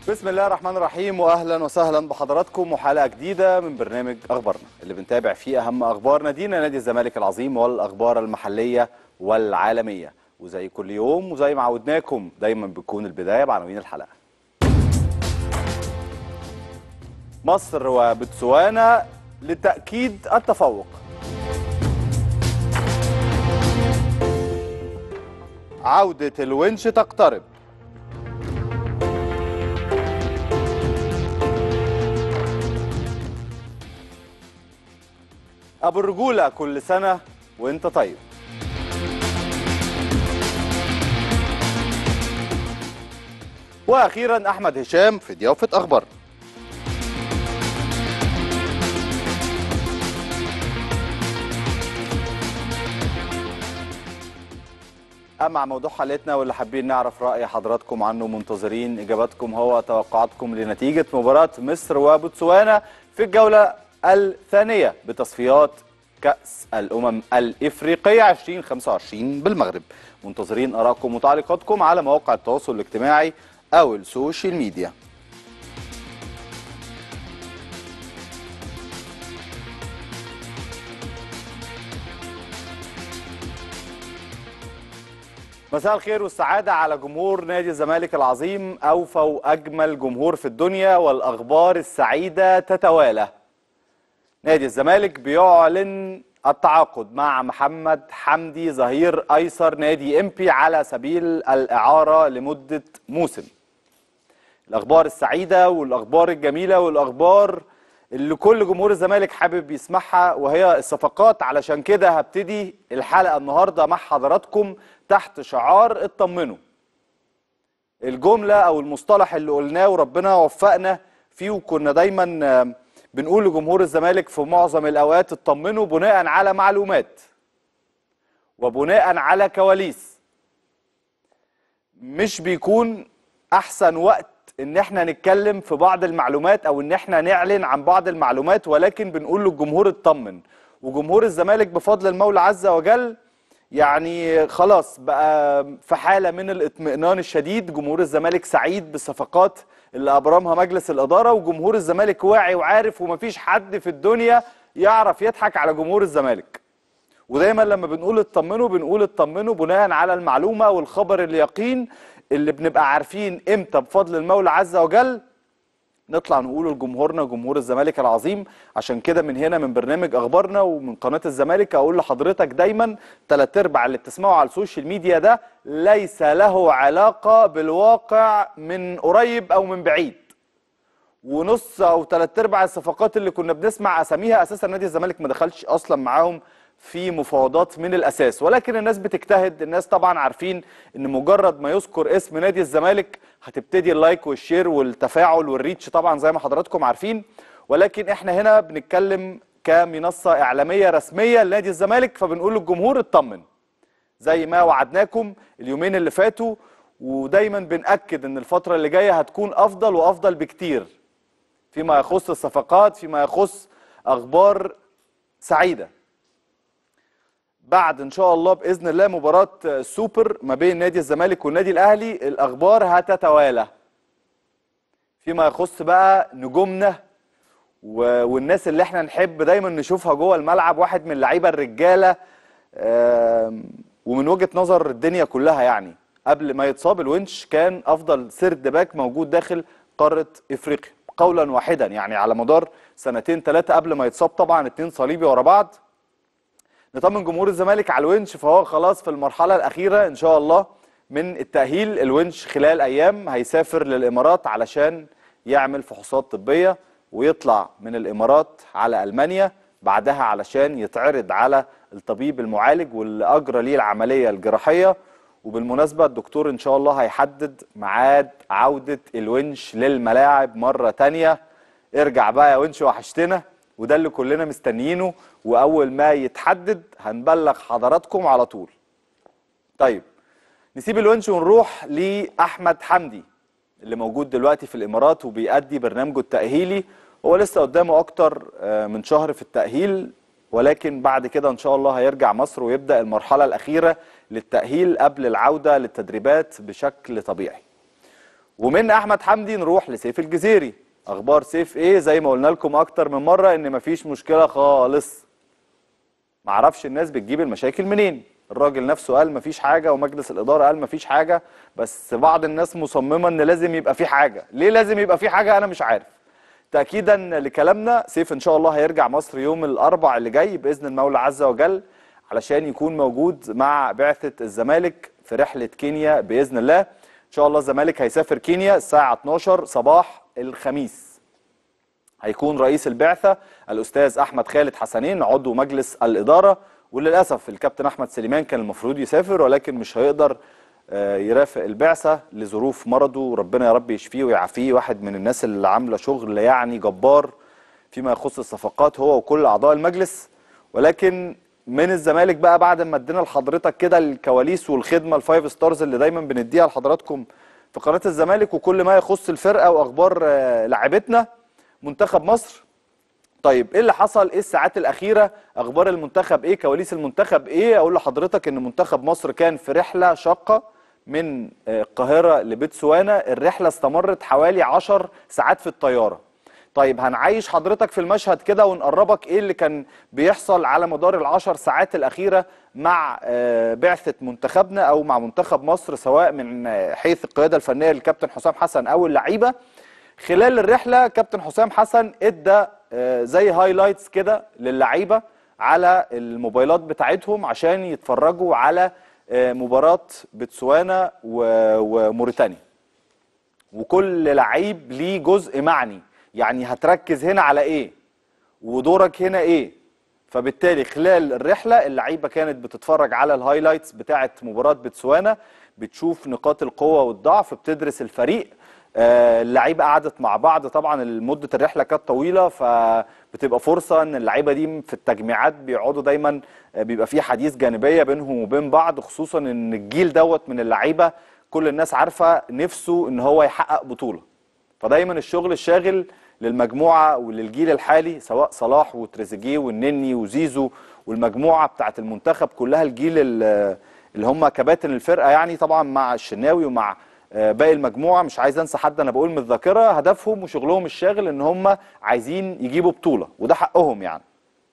بسم الله الرحمن الرحيم واهلا وسهلا بحضراتكم وحلقه جديده من برنامج اخبارنا اللي بنتابع فيه اهم اخبار نادينا نادي الزمالك العظيم والاخبار المحليه والعالميه وزي كل يوم وزي ما عودناكم دايما بتكون البدايه بعناوين الحلقه مصر وبتسوانا لتاكيد التفوق عوده الونش تقترب ابو الرجوله كل سنه وانت طيب واخيرا احمد هشام في ضيافه اخبار اما موضوع حلقتنا واللي حابين نعرف راي حضراتكم عنه منتظرين اجاباتكم هو توقعاتكم لنتيجه مباراه مصر وبوتسوانا في الجوله الثانيه بتصفيات كاس الامم الافريقيه 2025 بالمغرب منتظرين ارائكم وتعليقاتكم على مواقع التواصل الاجتماعي او السوشيال ميديا مساء الخير والسعادة على جمهور نادي الزمالك العظيم أوفى وأجمل جمهور في الدنيا والأخبار السعيدة تتوالى نادي الزمالك بيعلن التعاقد مع محمد حمدي ظهير أيسر نادي إمبي على سبيل الإعارة لمدة موسم الأخبار السعيدة والأخبار الجميلة والأخبار اللي كل جمهور الزمالك حابب يسمعها وهي الصفقات علشان كده هبتدي الحلقة النهاردة مع حضراتكم تحت شعار اطمنوا الجملة أو المصطلح اللي قلناه وربنا وفقنا فيه وكنا دايما بنقول لجمهور الزمالك في معظم الأوقات اطمنوا بناء على معلومات وبناء على كواليس مش بيكون أحسن وقت ان احنا نتكلم في بعض المعلومات او ان احنا نعلن عن بعض المعلومات ولكن بنقول للجمهور اطمن وجمهور الزمالك بفضل المولى عز وجل يعني خلاص بقى في حاله من الاطمئنان الشديد جمهور الزمالك سعيد بالصفقات اللي ابرمها مجلس الاداره وجمهور الزمالك واعي وعارف ومفيش حد في الدنيا يعرف يضحك على جمهور الزمالك ودايما لما بنقول اطمنوا بنقول اطمنوا بناء على المعلومه والخبر اليقين اللي بنبقى عارفين امتى بفضل المولى عز وجل نطلع نقوله لجمهورنا جمهور الزمالك العظيم عشان كده من هنا من برنامج اخبارنا ومن قناه الزمالك اقول لحضرتك دايما ثلاث ارباع اللي بتسمعه على السوشيال ميديا ده ليس له علاقه بالواقع من قريب او من بعيد ونص او ثلاث ارباع الصفقات اللي كنا بنسمع اساميها اساسا نادي الزمالك ما دخلش اصلا معاهم في مفاوضات من الاساس ولكن الناس بتجتهد الناس طبعا عارفين ان مجرد ما يذكر اسم نادي الزمالك هتبتدي اللايك والشير والتفاعل والريتش طبعا زي ما حضراتكم عارفين ولكن احنا هنا بنتكلم كمنصه اعلاميه رسميه لنادي الزمالك فبنقول للجمهور اطمن زي ما وعدناكم اليومين اللي فاتوا ودايما بنأكد ان الفتره اللي جايه هتكون افضل وافضل بكتير فيما يخص الصفقات فيما يخص اخبار سعيده بعد ان شاء الله باذن الله مباراه السوبر ما بين نادي الزمالك والنادي الاهلي الاخبار هتتوالى فيما يخص بقى نجومنا والناس اللي احنا نحب دايما نشوفها جوه الملعب واحد من اللعيبه الرجاله ومن وجهه نظر الدنيا كلها يعني قبل ما يتصاب الونش كان افضل سيرد باك موجود داخل قاره افريقيا قولا واحدا يعني على مدار سنتين ثلاثه قبل ما يتصاب طبعا اتنين صليبي ورا بعض نطمن جمهور الزمالك على الونش فهو خلاص في المرحله الاخيره ان شاء الله من التاهيل الونش خلال ايام هيسافر للامارات علشان يعمل فحوصات طبيه ويطلع من الامارات على المانيا بعدها علشان يتعرض على الطبيب المعالج واللي اجرى ليه العمليه الجراحيه وبالمناسبه الدكتور ان شاء الله هيحدد ميعاد عوده الونش للملاعب مره تانية ارجع بقى يا ونش وحشتنا وده اللي كلنا مستنيينه واول ما يتحدد هنبلغ حضراتكم على طول طيب نسيب الونش ونروح لاحمد حمدي اللي موجود دلوقتي في الامارات وبيأدي برنامجه التأهيلي هو لسه قدامه اكتر من شهر في التأهيل ولكن بعد كده ان شاء الله هيرجع مصر ويبدأ المرحلة الأخيرة للتأهيل قبل العودة للتدريبات بشكل طبيعي ومن احمد حمدي نروح لسيف الجزيري اخبار سيف ايه زي ما قلنا لكم اكتر من مره ان مفيش مشكله خالص معرفش الناس بتجيب المشاكل منين الراجل نفسه قال مفيش حاجه ومجلس الاداره قال مفيش حاجه بس بعض الناس مصممه ان لازم يبقى في حاجه ليه لازم يبقى في حاجه انا مش عارف تاكيدا لكلامنا سيف ان شاء الله هيرجع مصر يوم الاربع اللي جاي باذن المولى عز وجل علشان يكون موجود مع بعثه الزمالك في رحله كينيا باذن الله ان شاء الله الزمالك هيسافر كينيا الساعه 12 صباح الخميس هيكون رئيس البعثه الاستاذ احمد خالد حسنين عضو مجلس الاداره وللاسف الكابتن احمد سليمان كان المفروض يسافر ولكن مش هيقدر آه، يرافق البعثه لظروف مرضه ربنا يا رب يشفيه ويعافيه واحد من الناس اللي عامله شغل يعني جبار فيما يخص الصفقات هو وكل اعضاء المجلس ولكن من الزمالك بقى بعد ما ادينا لحضرتك كده الكواليس والخدمه الفايف ستارز اللي دايما بنديها لحضراتكم في قناه الزمالك وكل ما يخص الفرقه واخبار آه، لاعبتنا منتخب مصر طيب ايه اللي حصل ايه الساعات الاخيره اخبار المنتخب ايه كواليس المنتخب ايه اقول لحضرتك ان منتخب مصر كان في رحله شاقه من آه، القاهره لبتسوانا الرحله استمرت حوالي 10 ساعات في الطياره طيب هنعيش حضرتك في المشهد كده ونقربك ايه اللي كان بيحصل على مدار العشر ساعات الاخيره مع آه، بعثه منتخبنا او مع منتخب مصر سواء من آه، حيث القياده الفنيه للكابتن حسام حسن او اللعيبه خلال الرحله كابتن حسام حسن ادى آه، زي هايلايتس كده للعيبه على الموبايلات بتاعتهم عشان يتفرجوا على آه، مباراه بتسوانا و- وموريتانيا وكل لعيب ليه جزء معني يعني هتركز هنا على ايه ودورك هنا ايه فبالتالي خلال الرحله اللعيبه كانت بتتفرج على الهايلايتس بتاعه مباراه بتسوانا بتشوف نقاط القوه والضعف بتدرس الفريق آه، اللعيبه قعدت مع بعض طبعا مده الرحله كانت طويله فبتبقى فرصه ان اللعيبه دي في التجميعات بيقعدوا دايما آه، بيبقى في حديث جانبيه بينهم وبين بعض خصوصا ان الجيل دوت من اللعيبه كل الناس عارفه نفسه ان هو يحقق بطوله فدايما الشغل الشاغل للمجموعه وللجيل الحالي سواء صلاح وتريزيجيه والنني وزيزو والمجموعه بتاعه المنتخب كلها الجيل ال- اللي هم كباتن الفرقه يعني طبعا مع الشناوي ومع آه، باقي المجموعه مش عايز انسى حد انا بقول من الذاكره هدفهم وشغلهم الشاغل ان هم عايزين يجيبوا بطوله وده حقهم يعني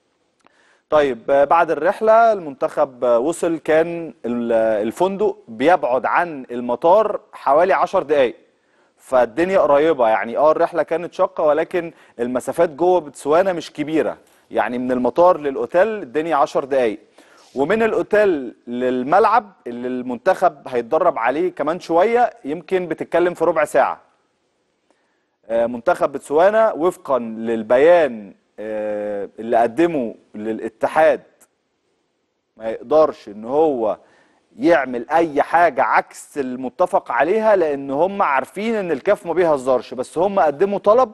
طيب آه، بعد الرحلة المنتخب آه، وصل كان ال- آه، الفندق بيبعد عن المطار حوالي 10 دقايق فالدنيا قريبة يعني اه الرحلة كانت شاقة ولكن المسافات جوه بتسوانا مش كبيرة يعني من المطار للأوتيل الدنيا 10 دقايق ومن الأوتيل للملعب اللي المنتخب هيتدرب عليه كمان شوية يمكن بتتكلم في ربع ساعة آه، منتخب بتسوانا وفقا للبيان آه، اللي قدمه للاتحاد ما يقدرش ان هو يعمل اي حاجه عكس المتفق عليها لان هم عارفين ان الكاف ما بيهزرش بس هم قدموا طلب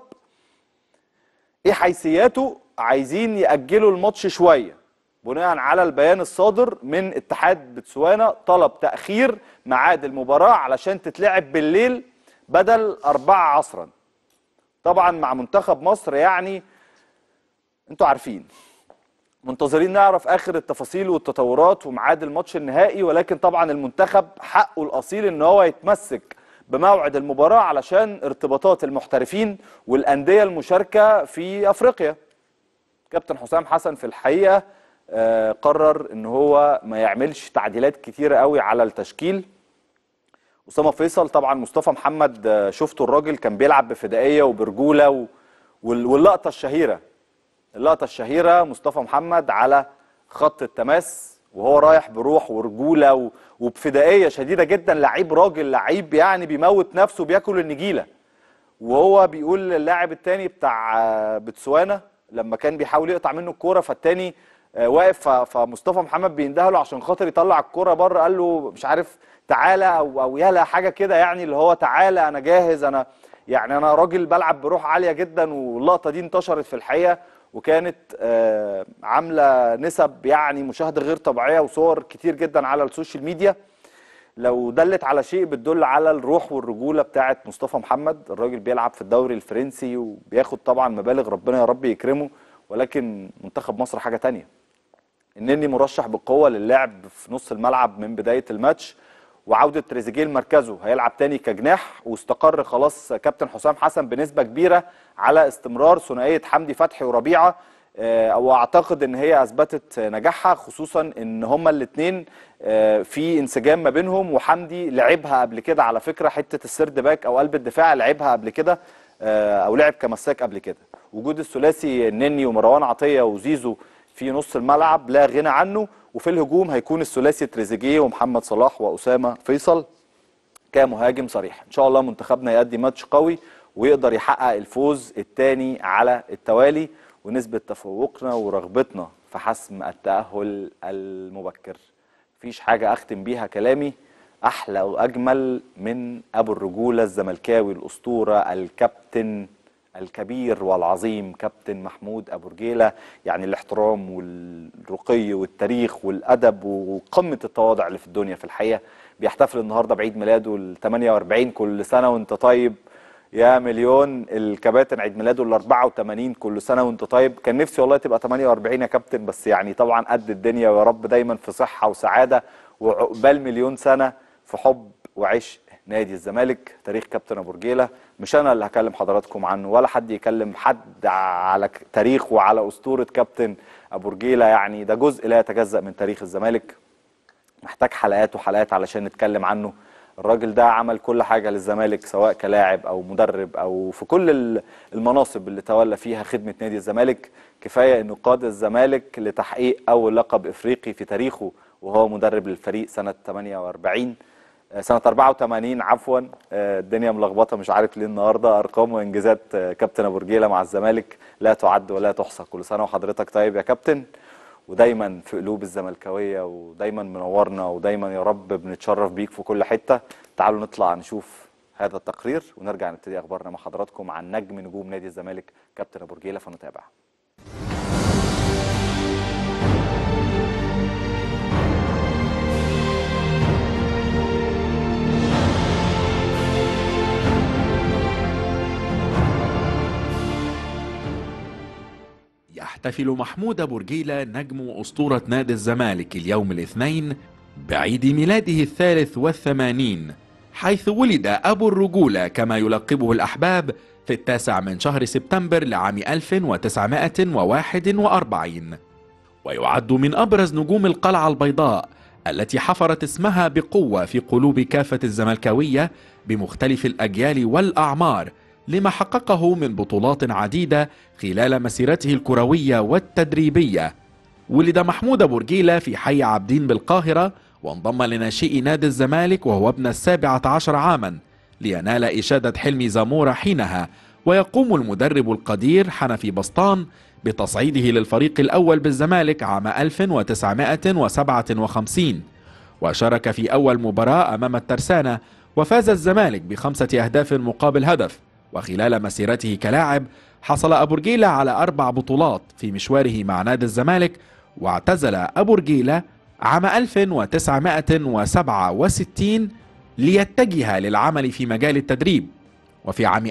ايه حيثياته عايزين ياجلوا الماتش شويه بناء على البيان الصادر من اتحاد بتسوانا طلب تاخير ميعاد المباراه علشان تتلعب بالليل بدل أربعة عصرا طبعا مع منتخب مصر يعني انتوا عارفين منتظرين نعرف اخر التفاصيل والتطورات وميعاد الماتش النهائي ولكن طبعا المنتخب حقه الاصيل ان هو يتمسك بموعد المباراه علشان ارتباطات المحترفين والانديه المشاركه في افريقيا كابتن حسام حسن في الحقيقه آه، قرر ان هو ما يعملش تعديلات كتيره قوي على التشكيل اسامه فيصل طبعا مصطفى محمد آه، شفته الراجل كان بيلعب بفدائيه وبرجوله و... وال- واللقطه الشهيره اللقطه الشهيره مصطفى محمد على خط التماس وهو رايح بروح ورجوله و... وبفدائيه شديده جدا لعيب راجل لعيب يعني بيموت نفسه بياكل النجيله وهو بيقول للاعب التاني بتاع آه، بتسوانا لما كان بيحاول يقطع منه الكوره فالتاني آه، واقف ف- فمصطفى محمد بينده له عشان خاطر يطلع الكوره بره قال له مش عارف تعالى او او يلا حاجه كده يعني اللي هو تعالى انا جاهز انا يعني انا راجل بلعب بروح عاليه جدا واللقطه دي انتشرت في الحقيقه وكانت آه، عامله نسب يعني مشاهده غير طبيعيه وصور كتير جدا على السوشيال ميديا لو دلت على شيء بتدل على الروح والرجوله بتاعه مصطفى محمد الراجل بيلعب في الدوري الفرنسي وبياخد طبعا مبالغ ربنا يا رب يكرمه ولكن منتخب مصر حاجه تانية انني مرشح بقوه للعب في نص الملعب من بدايه الماتش وعوده تريزيجيه لمركزه هيلعب تاني كجناح واستقر خلاص كابتن حسام حسن بنسبه كبيره على استمرار ثنائيه حمدي فتحي وربيعه آه، واعتقد ان هي اثبتت نجاحها خصوصا ان هما الاثنين في انسجام ما بينهم وحمدي لعبها قبل كده على فكره حته السيرد باك او قلب الدفاع لعبها قبل كده آه، او لعب كمساك قبل كده وجود الثلاثي النني ومروان عطيه وزيزو في نص الملعب لا غنى عنه وفي الهجوم هيكون الثلاثي تريزيجيه ومحمد صلاح واسامه فيصل كمهاجم صريح ان شاء الله منتخبنا يؤدي ماتش قوي ويقدر يحقق الفوز الثاني على التوالي ونسبه تفوقنا ورغبتنا في حسم التاهل المبكر مفيش حاجه اختم بيها كلامي احلى واجمل من ابو الرجوله الزملكاوي الاسطوره الكابتن الكبير والعظيم كابتن محمود ابو رجيله يعني الاحترام والرقي والتاريخ والادب وقمه التواضع اللي في الدنيا في الحقيقه بيحتفل النهارده بعيد ميلاده ال 48 كل سنه وانت طيب يا مليون الكباتن عيد ميلاده ال 84 كل سنه وانت طيب كان نفسي والله تبقى 48 يا كابتن بس يعني طبعا قد الدنيا ويا رب دايما في صحه وسعاده وعقبال مليون سنه في حب وعشق نادي الزمالك تاريخ كابتن ابو رجيله مش انا اللي هكلم حضراتكم عنه ولا حد يكلم حد على تاريخ وعلى اسطوره كابتن ابو رجيله يعني ده جزء لا يتجزا من تاريخ الزمالك محتاج حلقات وحلقات علشان نتكلم عنه الراجل ده عمل كل حاجه للزمالك سواء كلاعب او مدرب او في كل المناصب اللي تولى فيها خدمه نادي الزمالك كفايه انه قاد الزمالك لتحقيق اول لقب افريقي في تاريخه وهو مدرب للفريق سنه 48 سنه 84 عفوا الدنيا ملخبطه مش عارف ليه النهارده ارقام وانجازات كابتن ابو رجيله مع الزمالك لا تعد ولا تحصى كل سنه وحضرتك طيب يا كابتن ودايما في قلوب الزملكاويه ودايما منورنا ودايما يا رب بنتشرف بيك في كل حته تعالوا نطلع نشوف هذا التقرير ونرجع نبتدي اخبارنا مع حضراتكم عن نجم نجوم نادي الزمالك كابتن ابو رجيله فنتابع يحتفل محمود برجيلة نجم وأسطورة نادي الزمالك اليوم الاثنين بعيد ميلاده الثالث والثمانين حيث ولد أبو الرجولة كما يلقبه الأحباب في التاسع من شهر سبتمبر لعام 1941 ويعد من أبرز نجوم القلعة البيضاء التي حفرت اسمها بقوة في قلوب كافة الزملكاوية بمختلف الأجيال والأعمار لما حققه من بطولات عديدة خلال مسيرته الكروية والتدريبية ولد محمود برجيلة في حي عابدين بالقاهرة وانضم لناشئ نادي الزمالك وهو ابن السابعة عشر عاما لينال إشادة حلمي زامورة حينها ويقوم المدرب القدير حنفي بسطان بتصعيده للفريق الأول بالزمالك عام 1957 وشارك في أول مباراة أمام الترسانة وفاز الزمالك بخمسة أهداف مقابل هدف وخلال مسيرته كلاعب حصل أبو رجيلة على أربع بطولات في مشواره مع نادي الزمالك واعتزل أبو رجيلة عام 1967 ليتجه للعمل في مجال التدريب وفي عام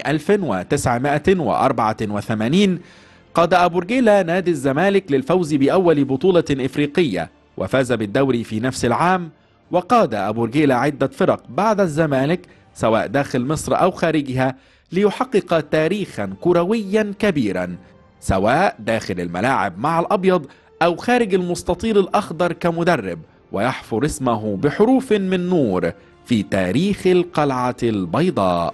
1984 قاد أبو رجيلة نادي الزمالك للفوز بأول بطولة إفريقية وفاز بالدوري في نفس العام وقاد أبو رجيلة عدة فرق بعد الزمالك سواء داخل مصر أو خارجها ليحقق تاريخا كرويا كبيرا سواء داخل الملاعب مع الأبيض أو خارج المستطيل الأخضر كمدرب ويحفر اسمه بحروف من نور في تاريخ القلعة البيضاء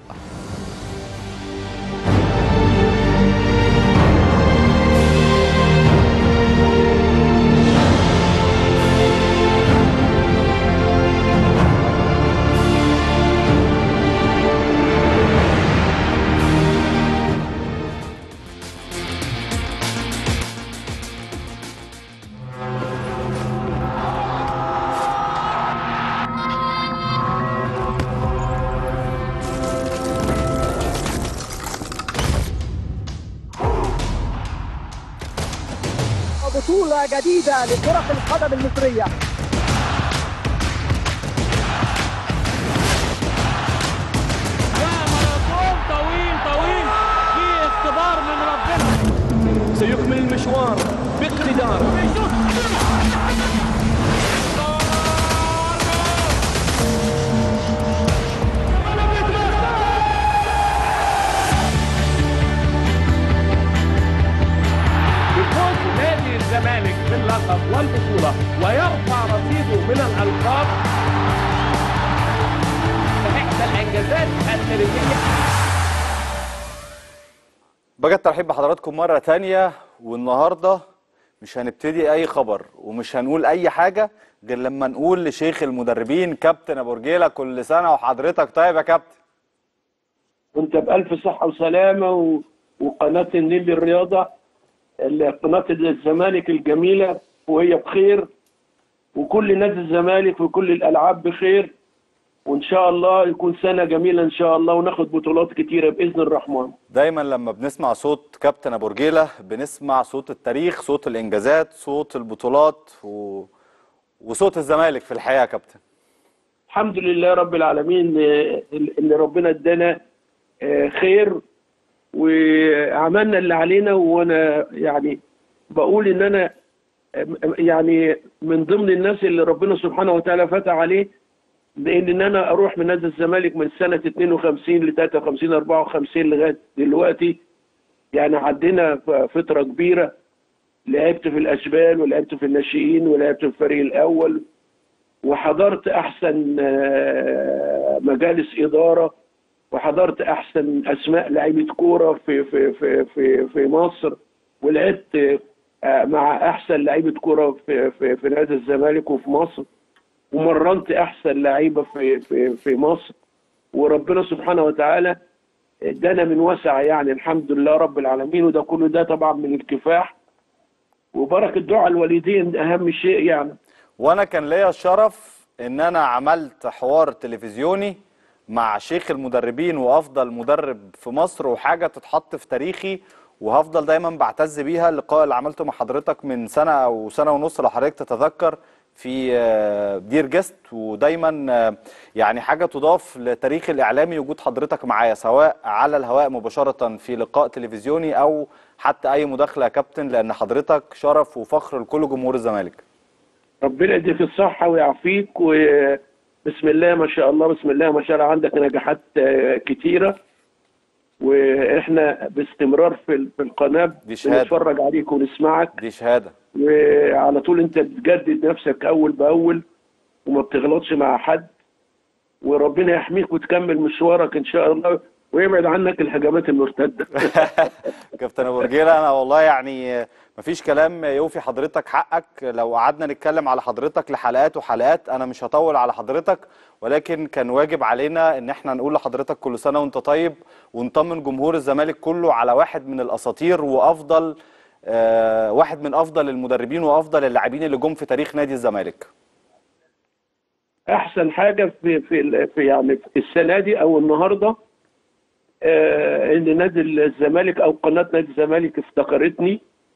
بطولة جديدة لكرة القدم المصرية ماراثون طويل طويل في اختبار من ربنا سيكمل المشوار باقتدار القنوات الملكيه بجد ترحيب بحضراتكم مرة تانية والنهاردة مش هنبتدي أي خبر ومش هنقول أي حاجة غير لما نقول لشيخ المدربين كابتن أبو رجيلة كل سنة وحضرتك طيب يا كابتن وانت بألف صحة وسلامة و... وقناة النيل للرياضة ال- قناة الزمالك الجميلة وهي بخير وكل نادي الزمالك وكل الألعاب بخير وإن شاء الله يكون سنة جميلة إن شاء الله وناخد بطولات كتيرة بإذن الرحمن دايما لما بنسمع صوت كابتن أبو رجيلة بنسمع صوت التاريخ صوت الإنجازات صوت البطولات و... وصوت الزمالك في الحقيقة يا كابتن الحمد لله رب العالمين آه، اللي ربنا ادانا آه، خير وعملنا اللي علينا وانا يعني بقول ان انا آه، يعني من ضمن الناس اللي ربنا سبحانه وتعالى فتح عليه لان ان انا اروح من نادي الزمالك من سنه 52 ل 53 54 لغايه دلوقتي يعني عدينا ف- فتره كبيره لعبت في الاشبال ولعبت في الناشئين ولعبت في الفريق الاول وحضرت احسن آه، مجالس اداره وحضرت احسن اسماء لعيبه كوره في في في في في مصر ولعبت آه، مع احسن لعيبه كوره في في في نادي الزمالك وفي مصر ومرنت احسن لعيبه في في في مصر وربنا سبحانه وتعالى ادانا من وسع يعني الحمد لله رب العالمين وده كله ده طبعا من الكفاح وبركه دعاء الوالدين اهم شيء يعني وانا كان ليا الشرف ان انا عملت حوار تلفزيوني مع شيخ المدربين وافضل مدرب في مصر وحاجه تتحط في تاريخي وهفضل دايما بعتز بيها اللقاء اللي عملته مع حضرتك من سنه او سنه ونص لو حضرتك تتذكر في آه، دير جست ودايما آه، يعني حاجه تضاف لتاريخ الاعلامي وجود حضرتك معايا سواء على الهواء مباشره في لقاء تلفزيوني او حتى اي مداخله يا كابتن لان حضرتك شرف وفخر لكل جمهور الزمالك ربنا يديك الصحة ويعافيك وبسم الله ما شاء الله بسم الله ما شاء الله عندك نجاحات آه، كتيرة واحنا باستمرار في في القناة دي شهادة. بنتفرج عليك ونسمعك دي شهاده وعلى طول انت بتجدد نفسك اول باول وما بتغلطش مع حد وربنا يحميك وتكمل مشوارك ان شاء الله ويبعد عنك الهجمات المرتدة كابتن ابو رجيله انا والله يعني مفيش كلام يوفي حضرتك حقك لو قعدنا نتكلم على حضرتك لحلقات وحلقات انا مش هطول على حضرتك ولكن كان واجب علينا ان احنا نقول لحضرتك كل سنه وانت طيب ونطمن جمهور الزمالك كله على واحد من الاساطير وافضل آه واحد من افضل المدربين وافضل اللاعبين اللي جم في تاريخ نادي الزمالك احسن حاجه في في, في يعني في السنه دي او النهارده آه ان نادي الزمالك او قناه نادي الزمالك افتكرتني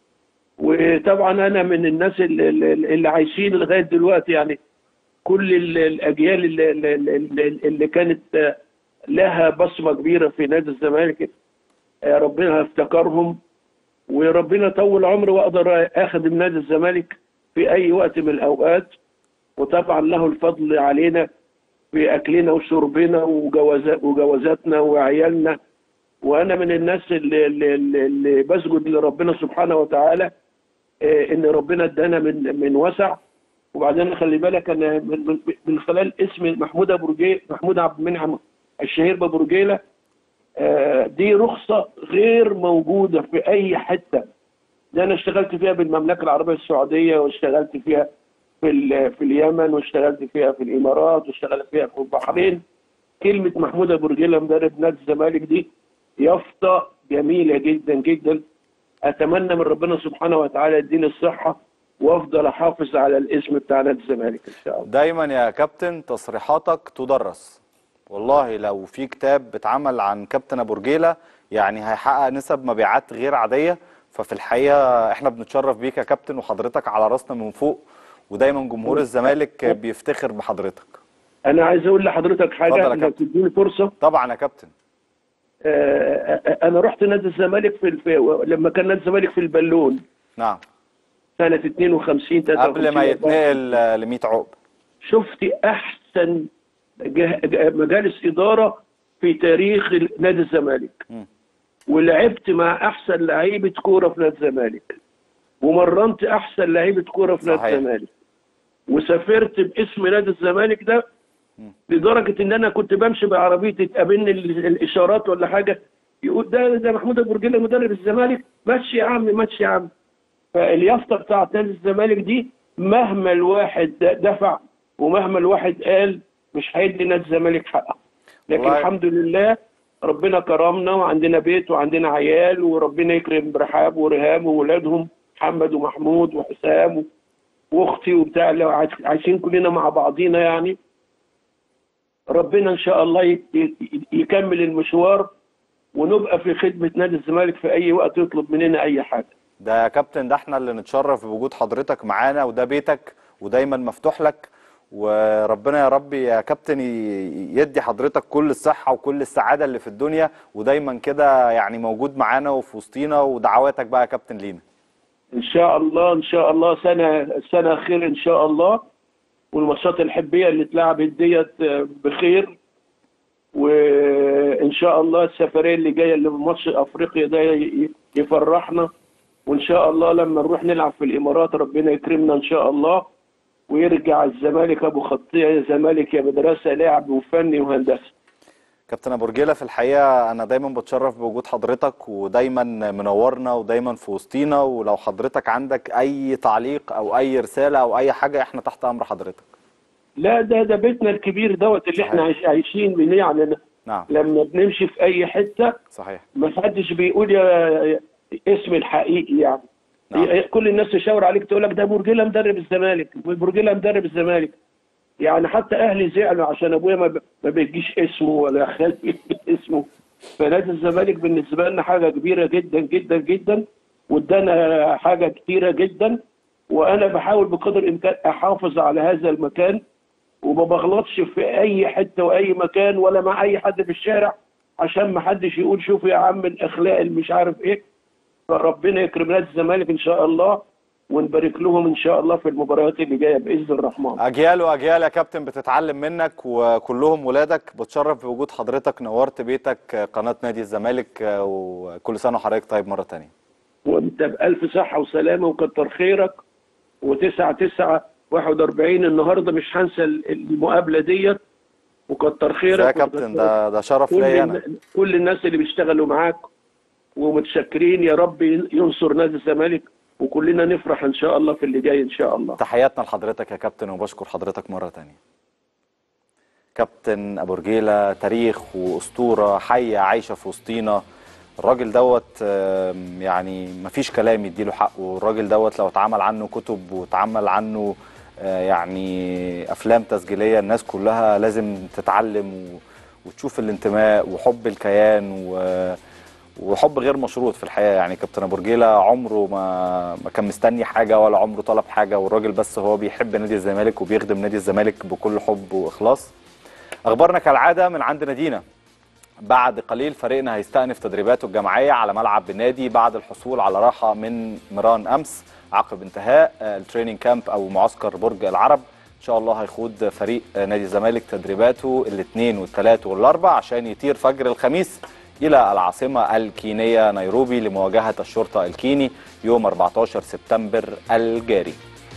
وطبعا انا من الناس اللي, اللي اللي عايشين لغايه دلوقتي يعني كل ال- الاجيال اللي, اللي, اللي, اللي كانت آه، لها بصمه كبيره في نادي الزمالك آه، ربنا افتكرهم وربنا طول عمري واقدر اخدم نادي الزمالك في اي وقت من الاوقات وطبعا له الفضل علينا في اكلنا وشربنا وجوازات وجوازاتنا وعيالنا وانا من الناس اللي, اللي, اللي- اللي بسجد لربنا سبحانه وتعالى آه، ان ربنا ادانا من من وسع وبعدين خلي بالك انا من, من- من خلال اسم محمود ابو رجيل محمود عبد المنعم الشهير بابو رجيله آه، دي رخصه غير موجوده في اي حته ده انا اشتغلت فيها بالمملكه العربيه السعوديه واشتغلت فيها في ال- في اليمن واشتغلت فيها في الامارات واشتغلت فيها في البحرين كلمه محمود ابو رجيله مدرب نادي الزمالك دي يافطه جميله جدا جدا اتمنى من ربنا سبحانه وتعالى يديني الصحه وافضل احافظ على الاسم بتاع نادي الزمالك ان شاء الله دايما يا كابتن تصريحاتك تدرس والله لو في كتاب اتعمل عن كابتن ابو رجيله يعني هيحقق نسب مبيعات غير عاديه ففي الحقيقه احنا بنتشرف بيك يا كابتن وحضرتك على راسنا من فوق ودايما جمهور الزمالك بيفتخر بحضرتك انا عايز اقول لحضرتك اتفضل حاجه يا لو كابتن. تديني فرصه طبعا يا كابتن آه، آه، انا رحت نادي الزمالك في في لما كان نادي الزمالك في البالون نعم سنه 52 قبل 53 ما يتنقل ل 100 عقب شفت احسن جه- جه- مجالس اداره في تاريخ نادي الزمالك مم. ولعبت مع احسن لعيبه كوره في نادي الزمالك ومرنت احسن لعيبه كوره في نادي صحيح. الزمالك وسافرت باسم نادي الزمالك ده لدرجه ان انا كنت بمشي بعربيتي تقابلني ال- الاشارات ولا حاجه يقول ده ده محمود ابو رجيله مدرب الزمالك ماشي يا عم ماشي يا عم فاليافطه بتاعت نادي الزمالك دي مهما الواحد دفع ومهما الواحد قال مش هيدي نادي الزمالك حقه لكن والله- الحمد لله ربنا كرمنا وعندنا بيت وعندنا عيال وربنا يكرم رحاب ورهام وولادهم محمد ومحمود وحسام واختي وبتاع اللي عايش- عايشين كلنا مع بعضينا يعني ربنا ان شاء الله ي- ي- يكمل المشوار ونبقى في خدمه نادي الزمالك في اي وقت يطلب مننا اي حاجه ده يا كابتن ده احنا اللي نتشرف بوجود حضرتك معانا وده بيتك ودايما مفتوح لك وربنا يا رب يا كابتن ي- يدي حضرتك كل الصحة وكل السعادة اللي في الدنيا ودايما كده يعني موجود معانا وفي وسطينا ودعواتك بقى يا كابتن لينا ان شاء الله ان شاء الله سنه سنه خير ان شاء الله والماتشات الحبيه اللي اتلعبت ديت بخير وان شاء الله السفريه اللي جايه اللي في ماتش افريقيا ده ي- يفرحنا وان شاء الله لما نروح نلعب في الامارات ربنا يكرمنا ان شاء الله ويرجع الزمالك ابو خطيه يا زمالك يا مدرسه لعب وفني وهندسه كابتن ابو رجيله في الحقيقه انا دايما بتشرف بوجود حضرتك ودايما منورنا ودايما في وسطينا ولو حضرتك عندك اي تعليق او اي رساله او اي حاجه احنا تحت امر حضرتك لا ده ده بيتنا الكبير دوت اللي احنا عايش- عايشين بيه يعني نعم لما بنمشي في اي حته صحيح ما حدش بيقول يا يا- اسم الحقيقي يعني نعم. ي- كل الناس تشاور عليك تقول لك ده برجيله مدرب الزمالك برجيله مدرب الزمالك يعني حتى اهلي زعلوا عشان ابويا ما, ب- ما بيجيش اسمه ولا خالي اسمه فنادي الزمالك بالنسبه لنا حاجه كبيره جدا جدا جدا وادانا حاجه كتيره جدا وانا بحاول بقدر الامكان احافظ على هذا المكان وما بغلطش في اي حته واي مكان ولا مع اي حد في الشارع عشان ما حدش يقول شوف يا عم الاخلاق اللي مش عارف ايه فربنا يكرم نادي الزمالك ان شاء الله ونبارك لهم ان شاء الله في المباريات اللي جايه باذن الرحمن اجيال واجيال يا كابتن بتتعلم منك وكلهم ولادك بتشرف بوجود حضرتك نورت بيتك قناه نادي الزمالك وكل سنه وحضرتك طيب مره تانية وانت بألف صحة وسلامة وكتر خيرك وتسعة تسعة واحد واربعين النهاردة مش هنسى المقابلة ديت وكتر خيرك يا كابتن ده ده شرف كل, ليا انا الن- كل الناس اللي بيشتغلوا معاك ومتشكرين يا رب ينصر نادي الزمالك وكلنا نفرح ان شاء الله في اللي جاي ان شاء الله تحياتنا لحضرتك يا كابتن وبشكر حضرتك مرة تانية كابتن أبو رجيلة تاريخ وأسطورة حية عايشة في وسطينا الراجل دوت آم، يعني مفيش كلام يديله حقه الراجل دوت لو اتعمل عنه كتب واتعمل عنه آه، يعني أفلام تسجيلية الناس كلها لازم تتعلم و- وتشوف الانتماء وحب الكيان و وحب غير مشروط في الحياه يعني كابتن ابو رجيله عمره ما ما كان مستني حاجه ولا عمره طلب حاجه والراجل بس هو بيحب نادي الزمالك وبيخدم نادي الزمالك بكل حب واخلاص اخبارنا كالعاده من عند نادينا بعد قليل فريقنا هيستأنف تدريباته الجماعيه على ملعب النادي بعد الحصول على راحه من ميران امس عقب انتهاء آه، التريننج كامب او معسكر برج العرب ان شاء الله هيخوض فريق آه، نادي الزمالك تدريباته الاثنين والثلاث والاربع عشان يطير فجر الخميس الى العاصمه الكينيه نيروبي لمواجهه الشرطه الكيني يوم 14 سبتمبر الجاري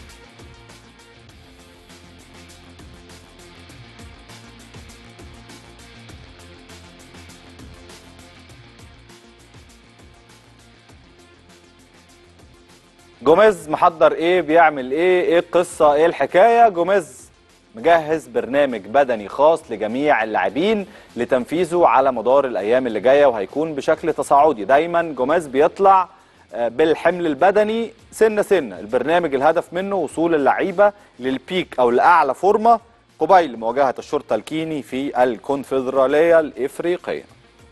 جوميز محضر ايه بيعمل ايه ايه القصه ايه الحكايه جوميز مجهز برنامج بدني خاص لجميع اللاعبين لتنفيذه على مدار الايام اللي جايه وهيكون بشكل تصاعدي دايما جوميز بيطلع آه، بالحمل البدني سنه سنه البرنامج الهدف منه وصول اللعيبه للبيك او لاعلى فورمه قبيل مواجهه الشرطه الكيني في الكونفدراليه الافريقيه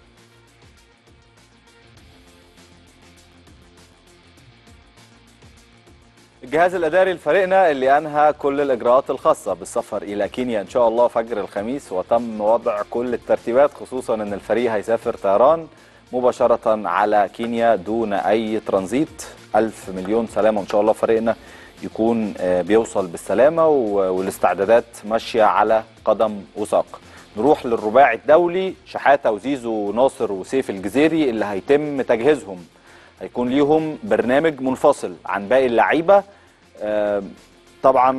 الجهاز الاداري لفريقنا اللي انهى كل الاجراءات الخاصه بالسفر الى كينيا ان شاء الله فجر الخميس وتم وضع كل الترتيبات خصوصا ان الفريق هيسافر طيران مباشره على كينيا دون اي ترانزيت الف مليون سلامه ان شاء الله فريقنا يكون آه، بيوصل بالسلامه و- والاستعدادات ماشيه على قدم وساق نروح للرباعي الدولي شحاته وزيزو ناصر وسيف الجزيري اللي هيتم تجهيزهم هيكون ليهم برنامج منفصل عن باقي اللعيبه آه، طبعا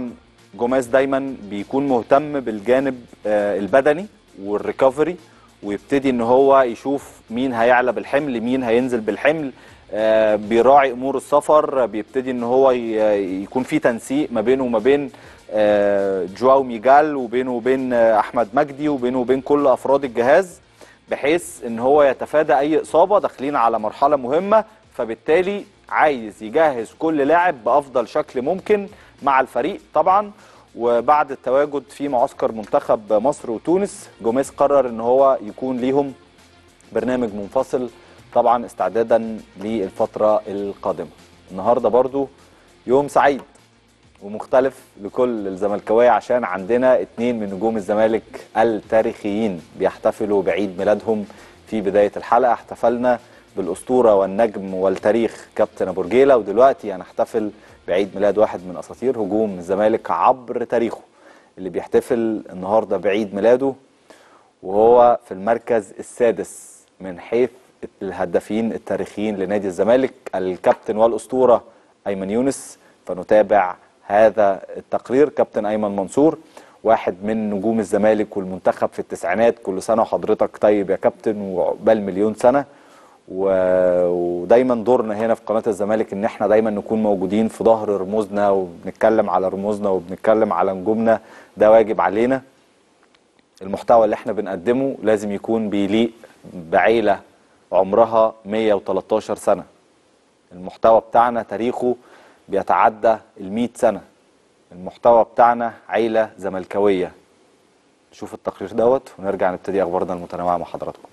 جوميز دايما بيكون مهتم بالجانب آه، البدني والريكفري ويبتدي ان هو يشوف مين هيعلى بالحمل مين هينزل بالحمل آه، بيراعي امور السفر بيبتدي ان هو ي- يكون في تنسيق ما بينه وما بين آه، جواو ميجال وبينه وبين آه، احمد مجدي وبينه وبين كل افراد الجهاز بحيث ان هو يتفادى اي اصابه داخلين على مرحله مهمه فبالتالي عايز يجهز كل لاعب بافضل شكل ممكن مع الفريق طبعا وبعد التواجد في معسكر منتخب مصر وتونس جوميز قرر ان هو يكون ليهم برنامج منفصل طبعا استعدادا للفتره القادمه النهارده برضو يوم سعيد ومختلف لكل الزملكاويه عشان عندنا اتنين من نجوم الزمالك التاريخيين بيحتفلوا بعيد ميلادهم في بدايه الحلقه احتفلنا بالاسطوره والنجم والتاريخ كابتن ابو رجيله ودلوقتي هنحتفل بعيد ميلاد واحد من اساطير هجوم الزمالك عبر تاريخه اللي بيحتفل النهارده بعيد ميلاده وهو في المركز السادس من حيث الهدافين التاريخيين لنادي الزمالك الكابتن والاسطوره ايمن يونس فنتابع هذا التقرير كابتن ايمن منصور واحد من نجوم الزمالك والمنتخب في التسعينات كل سنه وحضرتك طيب يا كابتن وعقبال مليون سنه و... ودايما دورنا هنا في قناه الزمالك ان احنا دايما نكون موجودين في ظهر رموزنا وبنتكلم على رموزنا وبنتكلم على نجومنا ده واجب علينا المحتوى اللي احنا بنقدمه لازم يكون بيليق بعيلة عمرها 113 سنة المحتوى بتاعنا تاريخه بيتعدى ال سنة المحتوى بتاعنا عيلة زملكاوية نشوف التقرير دوت ونرجع نبتدي اخبارنا المتنوعة مع حضراتكم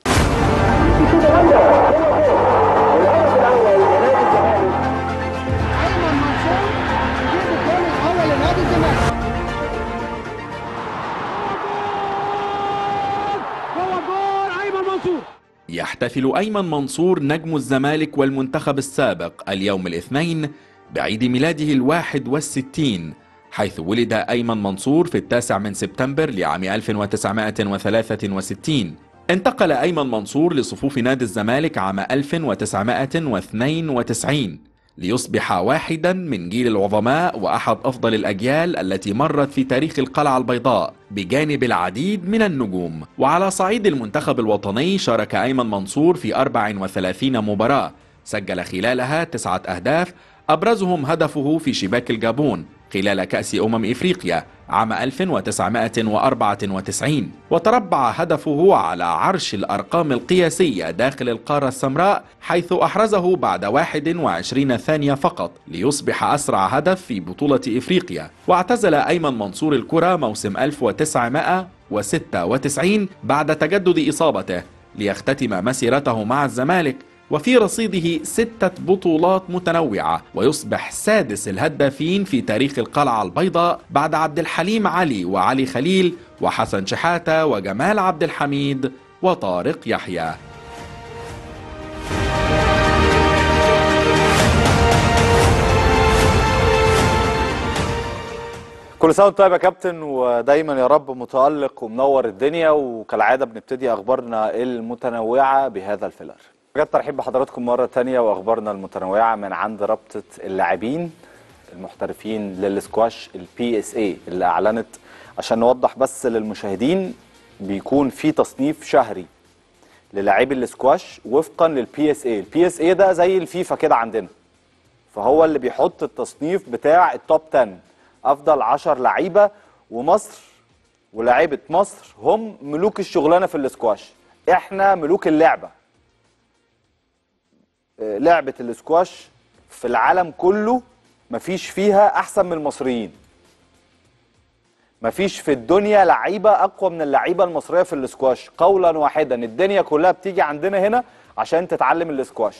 ايمن منصور يجيب الجول الاول لنادي الزمالك هو جول ايمن منصور يحتفل أيمن منصور نجم الزمالك والمنتخب السابق اليوم الاثنين بعيد ميلاده الواحد والستين حيث ولد أيمن منصور في التاسع من سبتمبر لعام 1963 انتقل أيمن منصور لصفوف نادي الزمالك عام 1992 ليصبح واحدا من جيل العظماء وأحد أفضل الأجيال التي مرت في تاريخ القلعة البيضاء بجانب العديد من النجوم وعلى صعيد المنتخب الوطني شارك أيمن منصور في 34 مباراة سجل خلالها تسعة أهداف أبرزهم هدفه في شباك الجابون خلال كأس أمم إفريقيا عام 1994 وتربع هدفه على عرش الأرقام القياسية داخل القارة السمراء حيث أحرزه بعد 21 ثانية فقط ليصبح أسرع هدف في بطولة إفريقيا واعتزل أيمن منصور الكرة موسم 1996 بعد تجدد إصابته ليختتم مسيرته مع الزمالك وفي رصيده ستة بطولات متنوعة ويصبح سادس الهدافين في تاريخ القلعة البيضاء بعد عبد الحليم علي وعلي خليل وحسن شحاتة وجمال عبد الحميد وطارق يحيى كل سنه وانت طيب يا كابتن ودايما يا رب متالق ومنور الدنيا وكالعاده بنبتدي اخبارنا المتنوعه بهذا الفيلر. بجد ترحيب بحضراتكم مره تانية واخبارنا المتنوعه من عند رابطه اللاعبين المحترفين للسكواش البي اس اي اللي اعلنت عشان نوضح بس للمشاهدين بيكون في تصنيف شهري للاعبي السكواش وفقا للبي اس اي، البي اس اي ده زي الفيفا كده عندنا. فهو اللي بيحط التصنيف بتاع التوب 10 افضل 10 لعيبه ومصر ولاعيبه مصر هم ملوك الشغلانه في الاسكواش احنا ملوك اللعبه آه، لعبه الاسكواش في العالم كله مفيش فيها احسن من المصريين مفيش في الدنيا لعيبه اقوى من اللعيبه المصريه في الاسكواش قولا واحدا الدنيا كلها بتيجي عندنا هنا عشان تتعلم الاسكواش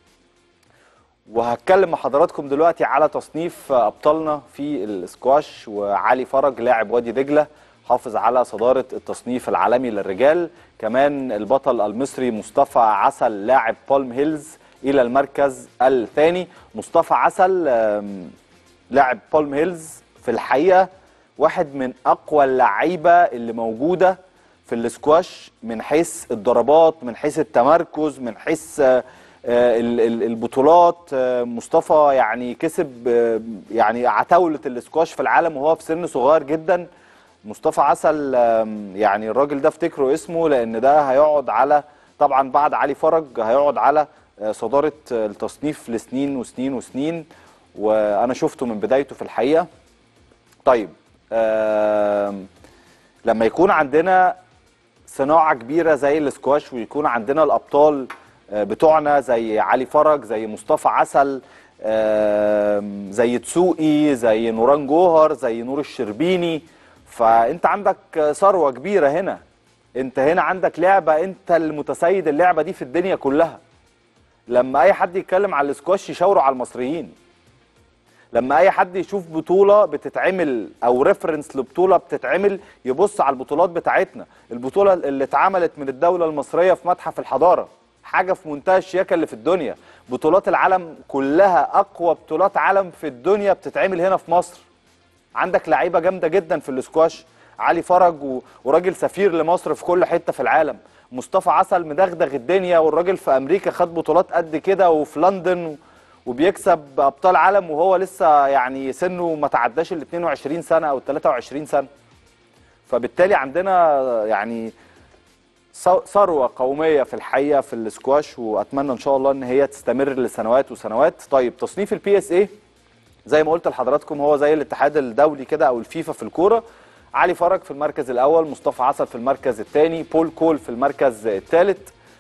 وهتكلم مع حضراتكم دلوقتي على تصنيف ابطالنا في الاسكواش وعلي فرج لاعب وادي دجله حافظ على صداره التصنيف العالمي للرجال كمان البطل المصري مصطفى عسل لاعب بالم هيلز الى المركز الثاني مصطفى عسل آم، لاعب بالم هيلز في الحقيقه واحد من اقوى اللعيبه اللي موجوده في الاسكواش من حيث الضربات من حيث التمركز من حيث آه، آه، ال- ال- البطولات آه، مصطفى يعني كسب آه، يعني عتاولة الاسكواش في العالم وهو في سن صغير جدا مصطفى عسل آم، يعني الراجل ده افتكروا اسمه لان ده هيقعد على طبعا بعد علي فرج هيقعد على آه، صدارة آه، التصنيف لسنين وسنين وسنين وانا شفته من بدايته في الحقيقة طيب آم، لما يكون عندنا صناعة كبيرة زي الاسكواش ويكون عندنا الأبطال آه، بتوعنا زي علي فرج زي مصطفى عسل آم، زي تسوقي زي نوران جوهر زي نور الشربيني فأنت عندك آه، ثروة كبيرة هنا أنت هنا عندك لعبة أنت المتسيد اللعبة دي في الدنيا كلها لما أي حد يتكلم على الاسكواش يشاوروا على المصريين لما اي حد يشوف بطوله بتتعمل او ريفرنس لبطوله بتتعمل يبص على البطولات بتاعتنا البطوله اللي اتعملت من الدوله المصريه في متحف الحضاره حاجه في منتهى الشياكه اللي في الدنيا بطولات العالم كلها اقوى بطولات عالم في الدنيا بتتعمل هنا في مصر عندك لعيبه جامده جدا في الاسكواش علي فرج و... وراجل سفير لمصر في كل حته في العالم مصطفى عسل مدغدغ الدنيا والراجل في امريكا خد بطولات قد كده وفي لندن و... وبيكسب ابطال عالم وهو لسه يعني سنه ما تعداش ال 22 سنه او 23 سنه فبالتالي عندنا يعني ث- ثروه قوميه في الحقيقه في الاسكواش واتمنى ان شاء الله ان هي تستمر لسنوات وسنوات طيب تصنيف البي اس اي زي ما قلت لحضراتكم هو زي الاتحاد الدولي كده او الفيفا في الكوره علي فرج في المركز الاول مصطفى عسل في المركز الثاني بول كول في المركز الثالث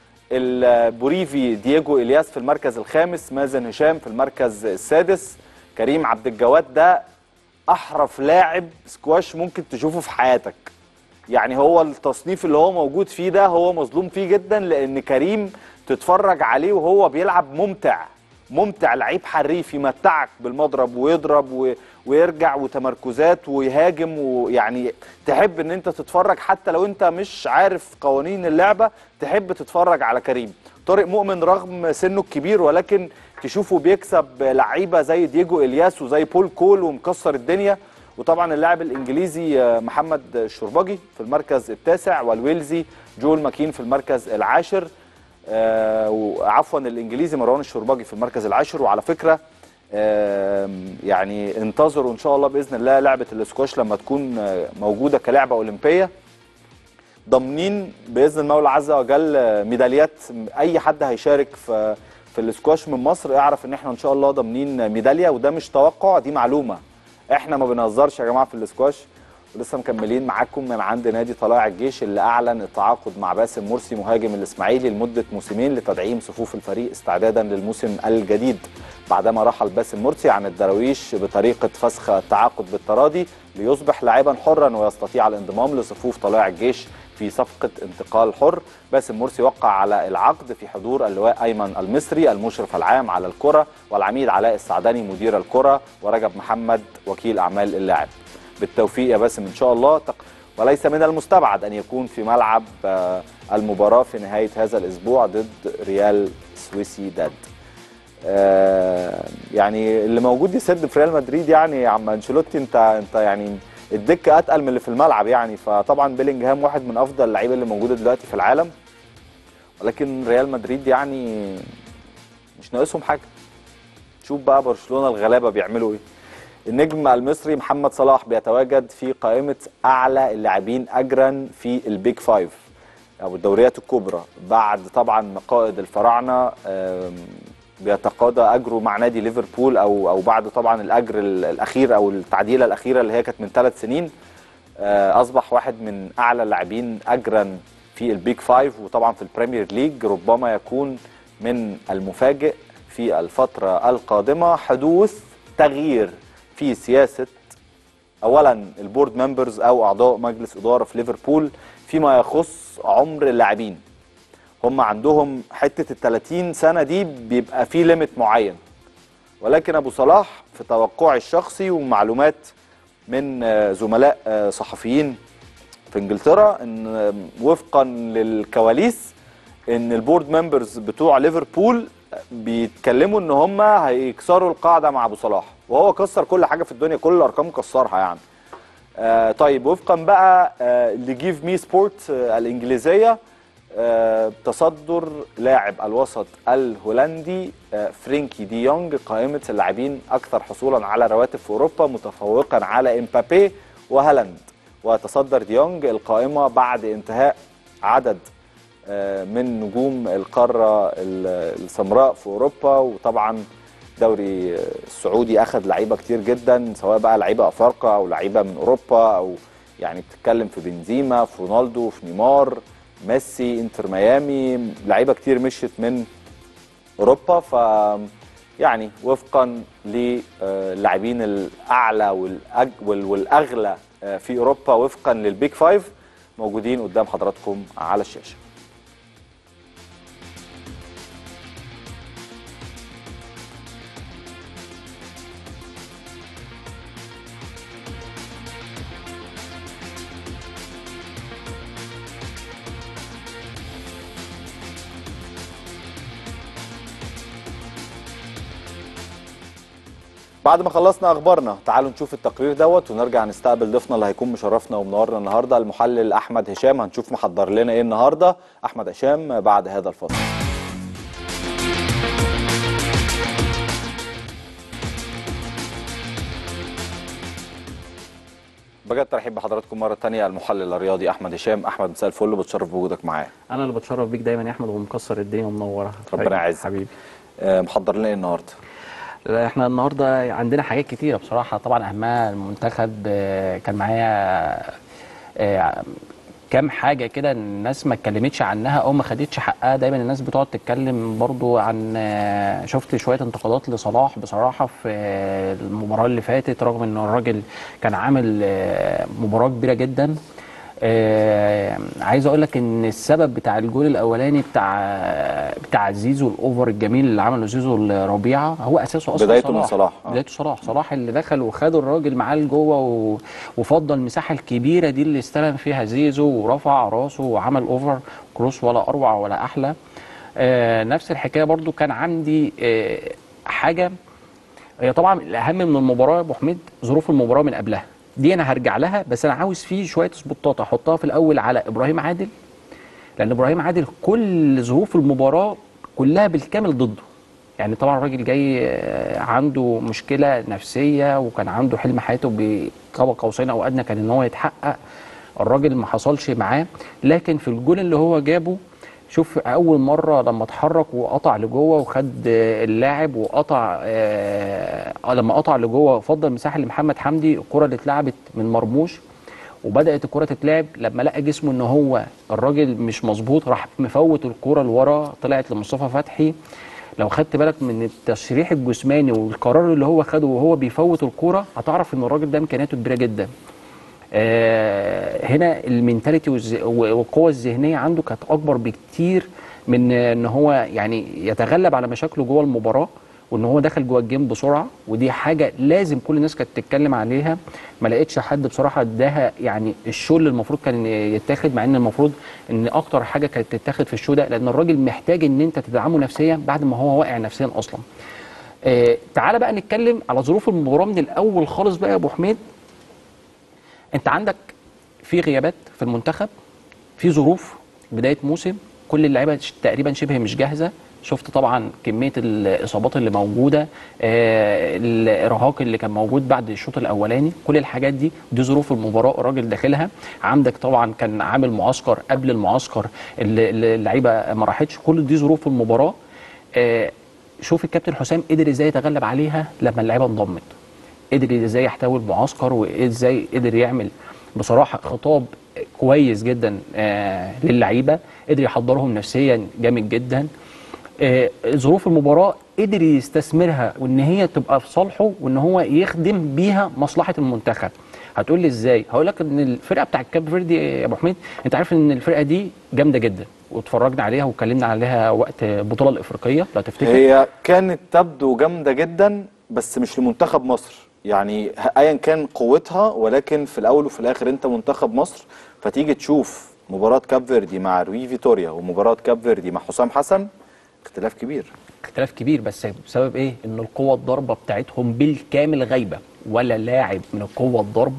البوريفي دييجو الياس في المركز الخامس مازن هشام في المركز السادس كريم عبد الجواد ده احرف لاعب سكواش ممكن تشوفه في حياتك يعني هو التصنيف اللي هو موجود فيه ده هو مظلوم فيه جدا لان كريم تتفرج عليه وهو بيلعب ممتع ممتع لعيب حريف يمتعك بالمضرب ويضرب و... ويرجع وتمركزات ويهاجم ويعني تحب ان انت تتفرج حتى لو انت مش عارف قوانين اللعبة تحب تتفرج على كريم طارق مؤمن رغم سنه الكبير ولكن تشوفه بيكسب لعيبة زي دييجو الياس وزي بول كول ومكسر الدنيا وطبعا اللاعب الانجليزي آه، محمد الشربجي في المركز التاسع والويلزي جول ماكين في المركز العاشر آه، وعفوا الانجليزي مروان الشربجي في المركز العاشر وعلى فكره آم، يعني انتظروا ان شاء الله باذن الله لعبه الاسكواش لما تكون آه، موجوده كلعبه اولمبيه ضامنين باذن المولى عز وجل آه، ميداليات اي حد هيشارك في في الاسكواش من مصر اعرف ان احنا ان شاء الله ضامنين ميداليه وده مش توقع دي معلومه احنا ما بنهزرش يا جماعه في الاسكواش ولسه مكملين معاكم من عند نادي طلائع الجيش اللي اعلن التعاقد مع باسم مرسي مهاجم الاسماعيلي لمده موسمين لتدعيم صفوف الفريق استعدادا للموسم الجديد بعدما رحل باسم مرسي عن الدراويش بطريقه فسخ التعاقد بالتراضي ليصبح لاعبا حرا ويستطيع الانضمام لصفوف طلائع الجيش في صفقة انتقال حر باسم مرسي وقع على العقد في حضور اللواء أيمن المصري المشرف العام على الكرة والعميد علاء السعداني مدير الكرة ورجب محمد وكيل أعمال اللاعب بالتوفيق يا باسم إن شاء الله تق... وليس من المستبعد أن يكون في ملعب آه، المباراة في نهاية هذا الأسبوع ضد ريال سويسي داد آه، يعني اللي موجود يسد في ريال مدريد يعني يا عم انشيلوتي انت انت يعني الدكه اتقل من اللي في الملعب يعني فطبعا بيلينجهام واحد من افضل اللعيبه اللي موجوده دلوقتي في العالم ولكن ريال مدريد يعني مش ناقصهم حاجه شوف بقى برشلونه الغلابه بيعملوا ايه النجم المصري محمد صلاح بيتواجد في قائمه اعلى اللاعبين اجرا في البيج فايف او الدوريات الكبرى بعد طبعا قائد الفراعنه آم، بيتقاضى اجره مع نادي ليفربول او او بعد طبعا الاجر ال- الاخير او التعديله الاخيره اللي هي كانت من ثلاث سنين آه، اصبح واحد من اعلى اللاعبين اجرا في البيج فايف وطبعا في البريمير ليج ربما يكون من المفاجئ في الفتره القادمه حدوث تغيير في سياسه اولا البورد ممبرز او اعضاء مجلس اداره في ليفربول فيما يخص عمر اللاعبين هم عندهم حته ال 30 سنه دي بيبقى في ليميت معين ولكن ابو صلاح في توقعي الشخصي ومعلومات من آه، زملاء آه، صحفيين في انجلترا ان آه، وفقا للكواليس ان البورد ممبرز بتوع ليفربول بيتكلموا ان هم هيكسروا القاعده مع ابو صلاح وهو كسر كل حاجه في الدنيا كل الارقام كسرها يعني آه طيب وفقا بقى آه لجيف مي سبورت آه الانجليزيه آه، تصدر لاعب الوسط الهولندي آه، فرينكي دي يونج قائمة اللاعبين أكثر حصولا على رواتب في أوروبا متفوقا على إمبابي وهالاند وتصدر دي يونج القائمة بعد انتهاء عدد آه، من نجوم القارة ال- السمراء في أوروبا وطبعا الدوري السعودي أخذ لعيبة كتير جدا سواء بقى لعيبة أفارقة أو لعيبة من أوروبا أو يعني بتتكلم في بنزيما في رونالدو في نيمار ميسي انتر ميامي لعيبة كتير مشيت من أوروبا ف يعني وفقا للاعبين الأعلى والأج وال- والأغلى آه، في أوروبا وفقا للبيك فايف موجودين قدام حضراتكم على الشاشة بعد ما خلصنا اخبارنا تعالوا نشوف التقرير دوت ونرجع نستقبل ضيفنا اللي هيكون مشرفنا ومنورنا النهارده المحلل احمد هشام هنشوف محضر لنا ايه النهارده احمد هشام بعد هذا الفصل بجد ترحيب بحضراتكم مره تانية المحلل الرياضي احمد هشام احمد مساء الفل وبتشرف بوجودك معايا انا اللي بتشرف بيك دايما يا احمد ومكسر الدنيا ومنورها ربنا يعزك. حبيبي آه، محضر لنا ايه النهارده لا، احنا النهارده عندنا حاجات كتيره بصراحه طبعا اهمها المنتخب آه، كان معايا آه، كام حاجه كده الناس ما اتكلمتش عنها او ما خدتش حقها دايما الناس بتقعد تتكلم برضو عن آه، شفت شويه انتقادات لصلاح بصراحه في آه، المباراه اللي فاتت رغم ان الراجل كان عامل آه، مباراه كبيره جدا آه عايز اقول لك ان السبب بتاع الجول الاولاني بتاع بتاع زيزو الاوفر الجميل اللي عمله زيزو الربيعه هو اساسه اصلا بدايته من صلاح، آه. بدايته صلاح صلاح اللي دخل وخد الراجل معاه لجوه و... وفضل المساحه الكبيره دي اللي استلم فيها زيزو ورفع راسه وعمل اوفر كروس ولا اروع ولا احلى آه نفس الحكايه برضو كان عندي آه حاجه هي طبعا الاهم من المباراه يا ابو حميد ظروف المباراه من قبلها دي انا هرجع لها بس انا عاوز فيه شويه سبوتات احطها في الاول على ابراهيم عادل لان ابراهيم عادل كل ظروف المباراه كلها بالكامل ضده يعني طبعا الراجل جاي آه، عنده مشكله نفسيه وكان عنده حلم حياته بقاب قوسين او ادنى كان ان هو يتحقق الراجل ما حصلش معاه لكن في الجول اللي هو جابه شوف اول مره لما اتحرك وقطع لجوه وخد آه، اللاعب وقطع آه لما قطع لجوه وفضل مساحه لمحمد حمدي الكره اللي اتلعبت من مرموش وبدات الكره تتلعب لما لقى جسمه ان هو الراجل مش مظبوط راح مفوت الكره لورا طلعت لمصطفى فتحي لو خدت بالك من التشريح الجسماني والقرار اللي هو خده وهو بيفوت الكوره هتعرف ان الراجل ده امكانياته كبيره جدا آه، هنا المينتاليتي والز- والقوه الذهنيه عنده كانت اكبر بكتير من ان هو يعني يتغلب على مشاكله جوه المباراه وان هو دخل جوه الجيم بسرعه ودي حاجه لازم كل الناس كانت تتكلم عليها ما لقيتش حد بصراحه اداها يعني الشو اللي المفروض كان يتاخد مع ان المفروض ان اكتر حاجه كانت تتاخد في الشو ده لان الراجل محتاج ان انت تدعمه نفسيا بعد ما هو واقع نفسيا اصلا آه تعالى بقى نتكلم على ظروف المباراه من الاول خالص بقى يا ابو حميد انت عندك في غيابات في المنتخب في ظروف بدايه موسم كل اللعيبه ش- تقريبا شبه مش جاهزه شفت طبعا كميه الاصابات اللي موجوده آه الارهاق اللي كان موجود بعد الشوط الاولاني كل الحاجات دي دي ظروف المباراه الراجل داخلها عندك طبعا كان عامل معسكر قبل المعسكر اللي اللي اللعيبه ما راحتش كل دي ظروف المباراه آه شوف الكابتن حسام قدر ازاي يتغلب عليها لما اللعيبه انضمت قدر ازاي يحتوي المعسكر وازاي قدر يعمل بصراحه خطاب كويس جدا آه للعيبه قدر يحضرهم نفسيا جامد جدا آه ظروف المباراه قدر يستثمرها وان هي تبقى في صالحه وان هو يخدم بيها مصلحه المنتخب هتقول لي ازاي هقول لك ان الفرقه بتاع الكاب فيردي يا ابو حميد انت عارف ان الفرقه دي جامده جدا واتفرجنا عليها واتكلمنا عليها وقت البطوله الافريقيه لو تفتكر هي كانت تبدو جامده جدا بس مش لمنتخب مصر يعني ه- ايا كان قوتها ولكن في الاول وفي الاخر انت منتخب مصر فتيجي تشوف مباراه كاب فيردي مع روي فيتوريا ومباراه كاب فيردي مع حسام حسن اختلاف كبير اختلاف كبير بس بسبب ايه؟ ان القوه الضاربه بتاعتهم بالكامل غايبه ولا لاعب من القوه الضاربه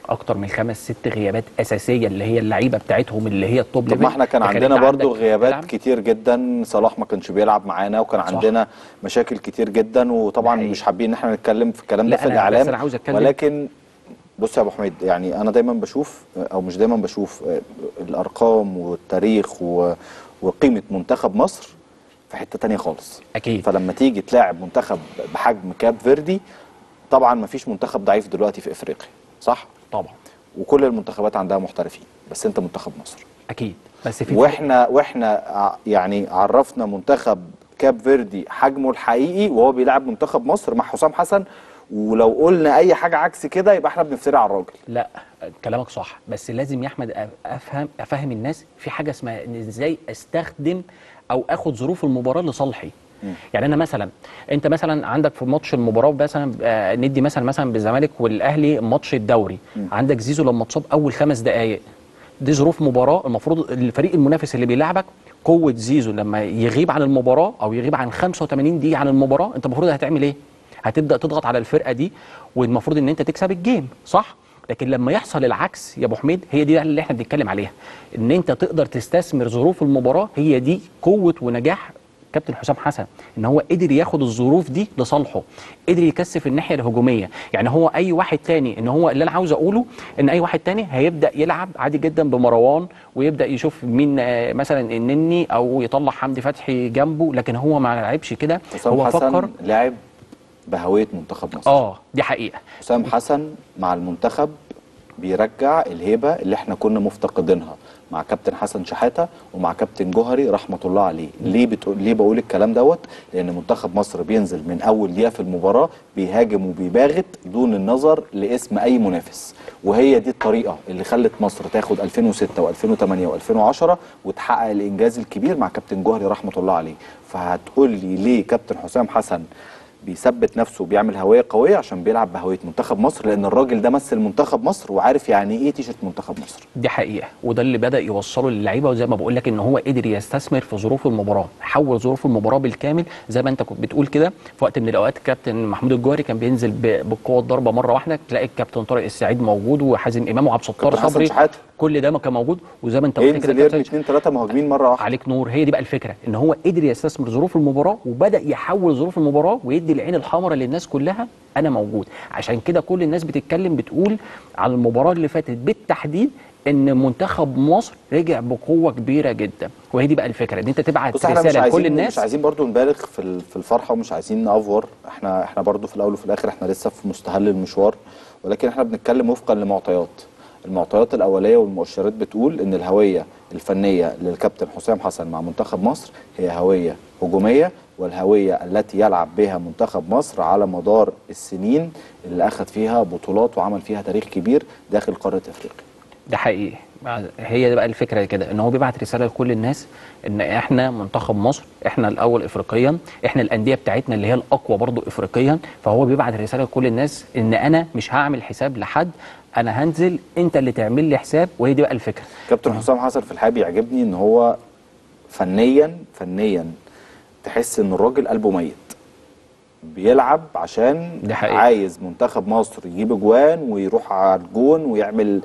اكتر من خمس ست غيابات اساسيه اللي هي اللعيبه بتاعتهم اللي هي التوب طب ليفل ما احنا كان تخليك عندنا برضو عندك غيابات تلعب. كتير جدا صلاح ما كانش بيلعب معانا وكان صح. عندنا مشاكل كتير جدا وطبعا حقيقي. مش حابين ان احنا نتكلم في الكلام ده لا، في أنا- بس الاعلام أنا عاوز أتكلم- ولكن بص يا ابو حميد يعني انا دايما بشوف او مش دايما بشوف آه، الارقام والتاريخ و- وقيمه منتخب مصر في حته تانية خالص اكيد فلما تيجي تلاعب منتخب بحجم كاب فيردي طبعا ما فيش منتخب ضعيف دلوقتي في افريقيا صح طبعا وكل المنتخبات عندها محترفين بس انت منتخب مصر اكيد بس في واحنا واحنا ع- يعني عرفنا منتخب كاب فيردي حجمه الحقيقي وهو بيلعب منتخب مصر مع حسام حسن ولو قلنا اي حاجه عكس كده يبقى احنا بنفتري على الراجل لا كلامك صح بس لازم يا احمد أ- افهم افهم الناس في حاجه اسمها ان ازاي استخدم او اخد ظروف المباراه لصالحي يعني انا مثلا انت مثلا عندك في ماتش المباراه مثلا آه، ندي مثلا مثلا بالزمالك والاهلي ماتش الدوري عندك زيزو لما اتصاب اول خمس دقائق دي ظروف مباراه المفروض الفريق المنافس اللي بيلعبك قوه زيزو لما يغيب عن المباراه او يغيب عن 85 دقيقه عن المباراه انت المفروض هتعمل ايه هتبدا تضغط على الفرقه دي والمفروض ان انت تكسب الجيم صح لكن لما يحصل العكس يا ابو حميد هي دي اللي احنا بنتكلم عليها ان انت تقدر تستثمر ظروف المباراه هي دي قوه ونجاح كابتن حسام حسن ان هو قدر ياخد الظروف دي لصالحه قدر يكثف الناحيه الهجوميه يعني هو اي واحد تاني ان هو اللي انا عاوز اقوله ان اي واحد تاني هيبدا يلعب عادي جدا بمروان ويبدا يشوف مين آه، مثلا النني او يطلع حمدي فتحي جنبه لكن هو ما لعبش كده حسام هو حسن فكر لعب بهويه منتخب مصر اه دي حقيقه حسام حسن مع المنتخب بيرجع الهيبه اللي احنا كنا مفتقدينها مع كابتن حسن شحاته ومع كابتن جوهري رحمه الله عليه ليه بتقول ليه بقول الكلام دوت لان منتخب مصر بينزل من اول دقيقه في المباراه بيهاجم وبيباغت دون النظر لاسم اي منافس وهي دي الطريقه اللي خلت مصر تاخد 2006 و2008 و2010 وتحقق الانجاز الكبير مع كابتن جوهري رحمه الله عليه فهتقول لي ليه كابتن حسام حسن بيثبت نفسه وبيعمل هويه قويه عشان بيلعب بهويه منتخب مصر لان الراجل ده مثل منتخب مصر وعارف يعني ايه تيشرت منتخب مصر دي حقيقه وده اللي بدا يوصله للعيبه وزي ما بقول لك ان هو قدر يستثمر في ظروف المباراه حول ظروف المباراه بالكامل زي ما انت كنت بتقول كده في وقت من الاوقات كابتن محمود الجوهري كان بينزل ب- بالقوه الضربه مره واحده تلاقي الكابتن طارق السعيد موجود وحازم امام وعبد الستار كابتن حسن صبري شحاتة. كل ده ما كان موجود وزي ما انت قلت كده ينزل يرمي كابتن اثنين ثلاثه مهاجمين مره واحده عليك نور هي دي بقى الفكره ان هو قدر يستثمر ظروف المباراه وبدا يحول ظروف المباراه ويدي العين الحمراء للناس كلها انا موجود عشان كده كل الناس بتتكلم بتقول على المباراه اللي فاتت بالتحديد ان منتخب مصر رجع بقوه كبيره جدا وهي دي بقى الفكره ان انت تبعت بص احنا مش رساله لكل عايزين الناس مش عايزين برضو نبالغ في ال- في الفرحه ومش عايزين نافور احنا احنا برضو في الاول وفي الاخر احنا لسه في مستهل المشوار ولكن احنا بنتكلم وفقا لمعطيات المعطيات الاوليه والمؤشرات بتقول ان الهويه الفنيه للكابتن حسام حسن مع منتخب مصر هي هويه هجوميه والهويه التي يلعب بها منتخب مصر على مدار السنين اللي اخذ فيها بطولات وعمل فيها تاريخ كبير داخل قاره افريقيا ده حقيقي هي دي بقى الفكره كده ان هو بيبعت رساله لكل الناس ان احنا منتخب مصر احنا الاول افريقيا احنا الانديه بتاعتنا اللي هي الاقوى برضو افريقيا فهو بيبعت رساله لكل الناس ان انا مش هعمل حساب لحد انا هنزل انت اللي تعمل لي حساب وهي دي بقى الفكره كابتن حسام حسن في الحقيقه بيعجبني ان هو فنيا فنيا تحس ان الراجل قلبه ميت بيلعب عشان دي حقيقة. عايز منتخب مصر يجيب اجوان ويروح على الجون ويعمل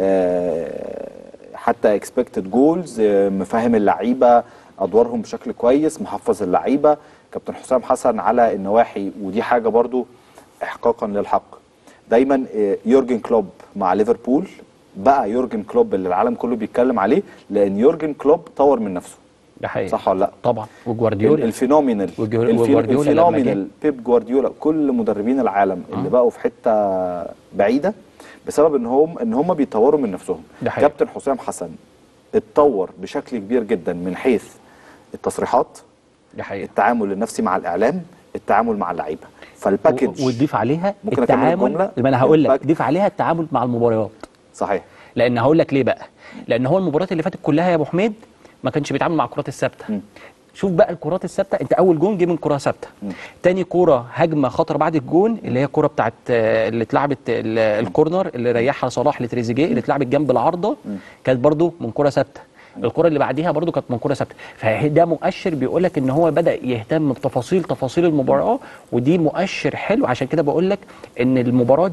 آه، حتى اكسبكتد جولز مفهم اللعيبه ادوارهم بشكل كويس محفظ اللعيبه كابتن حسام حسن على النواحي ودي حاجه برضو احقاقا للحق دايما آه، يورجن كلوب مع ليفربول بقى يورجن كلوب اللي العالم كله بيتكلم عليه لان يورجن كلوب طور من نفسه ده حقيقي صح ولا لا طبعا وجوارديولا الفينومينال وجو- الفي- وجوارديولا لما الفينومينال بيب جوارديولا كل مدربين العالم اللي بقوا في حته بعيده بسبب ان هم ان هم بيطوروا من نفسهم ده حقيقي. كابتن حسام حسن اتطور بشكل كبير جدا من حيث التصريحات ده حقيقي التعامل النفسي مع الاعلام التعامل مع اللعيبه فالباكج و- وتضيف عليها ممكن أكمل التعامل الجملة؟ ما انا هقول لك الباك- ضيف عليها التعامل مع المباريات صحيح لان هقول لك ليه بقى لان هو المباريات اللي فاتت كلها يا ابو حميد ما كانش بيتعامل مع الكرات الثابته مم. شوف بقى الكرات الثابته انت اول جون جه من كره ثابته تاني كره هجمه خطر بعد الجون اللي هي الكره بتاعت آه، اللي اتلعبت ال- الكورنر اللي ريحها صلاح لتريزيجيه اللي اتلعبت جنب العارضه كانت برضو من كره ثابته الكره اللي بعديها برضو كانت من كره ثابته فده مؤشر بيقول لك ان هو بدا يهتم بتفاصيل تفاصيل المباراه ودي مؤشر حلو عشان كده بقول لك ان المباراه دي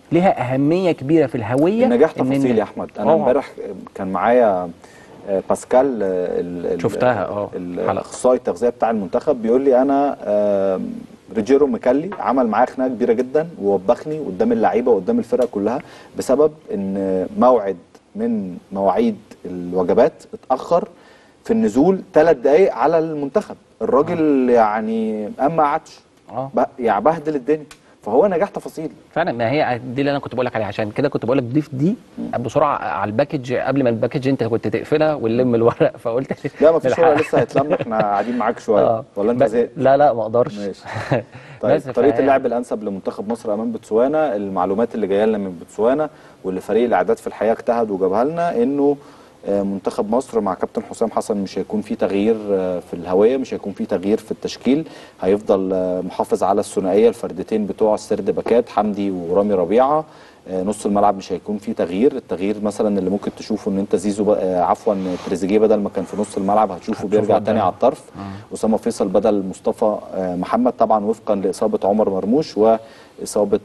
ليها اهميه كبيره في الهويه النجاح إن- تفاصيل يا احمد انا آه. امبارح كان معايا آه، باسكال آه، ال- ال- شفتها، آه، ال- حلقة. الاخصائي التغذيه بتاع المنتخب بيقول لي انا آه، ريجيرو ميكالي عمل معايا خناقه كبيره جدا ووبخني قدام اللعيبه وقدام الفرقه كلها بسبب ان موعد من مواعيد الوجبات اتاخر في النزول ثلاث دقائق على المنتخب الراجل يعني اما قعدش اه ب- يعني بهدل الدنيا فهو نجاح تفاصيل فعلا ما هي دي اللي انا كنت بقول لك عليها عشان كده كنت بقول لك ضيف دي بسرعه على الباكج قبل ما الباكج انت كنت تقفلها ونلم الورق فقلت لا ما فيش نلحق. ورقه لسه هيتلم احنا قاعدين معاك شويه آه. ولا انت بس- زهقت لا لا ما اقدرش ماشي طيب بس طريقه فهي- اللعب الانسب لمنتخب مصر امام بوتسوانا المعلومات اللي جايه لنا من بوتسوانا واللي فريق الاعداد في الحقيقه اجتهد وجابها لنا انه آه، منتخب مصر مع كابتن حسام حسن مش هيكون في تغيير آه، في الهويه مش هيكون في تغيير في التشكيل هيفضل آه، محافظ على الثنائيه الفردتين بتوع السرد باكات حمدي ورامي ربيعه آه، نص الملعب مش هيكون فيه تغيير التغيير مثلا اللي ممكن تشوفه ان انت زيزو ب- آه، عفوا تريزيجيه بدل ما كان في نص الملعب هتشوفه بيرجع قدام. تاني على الطرف اسامه فيصل بدل مصطفى آه، محمد طبعا وفقا لاصابه عمر مرموش واصابه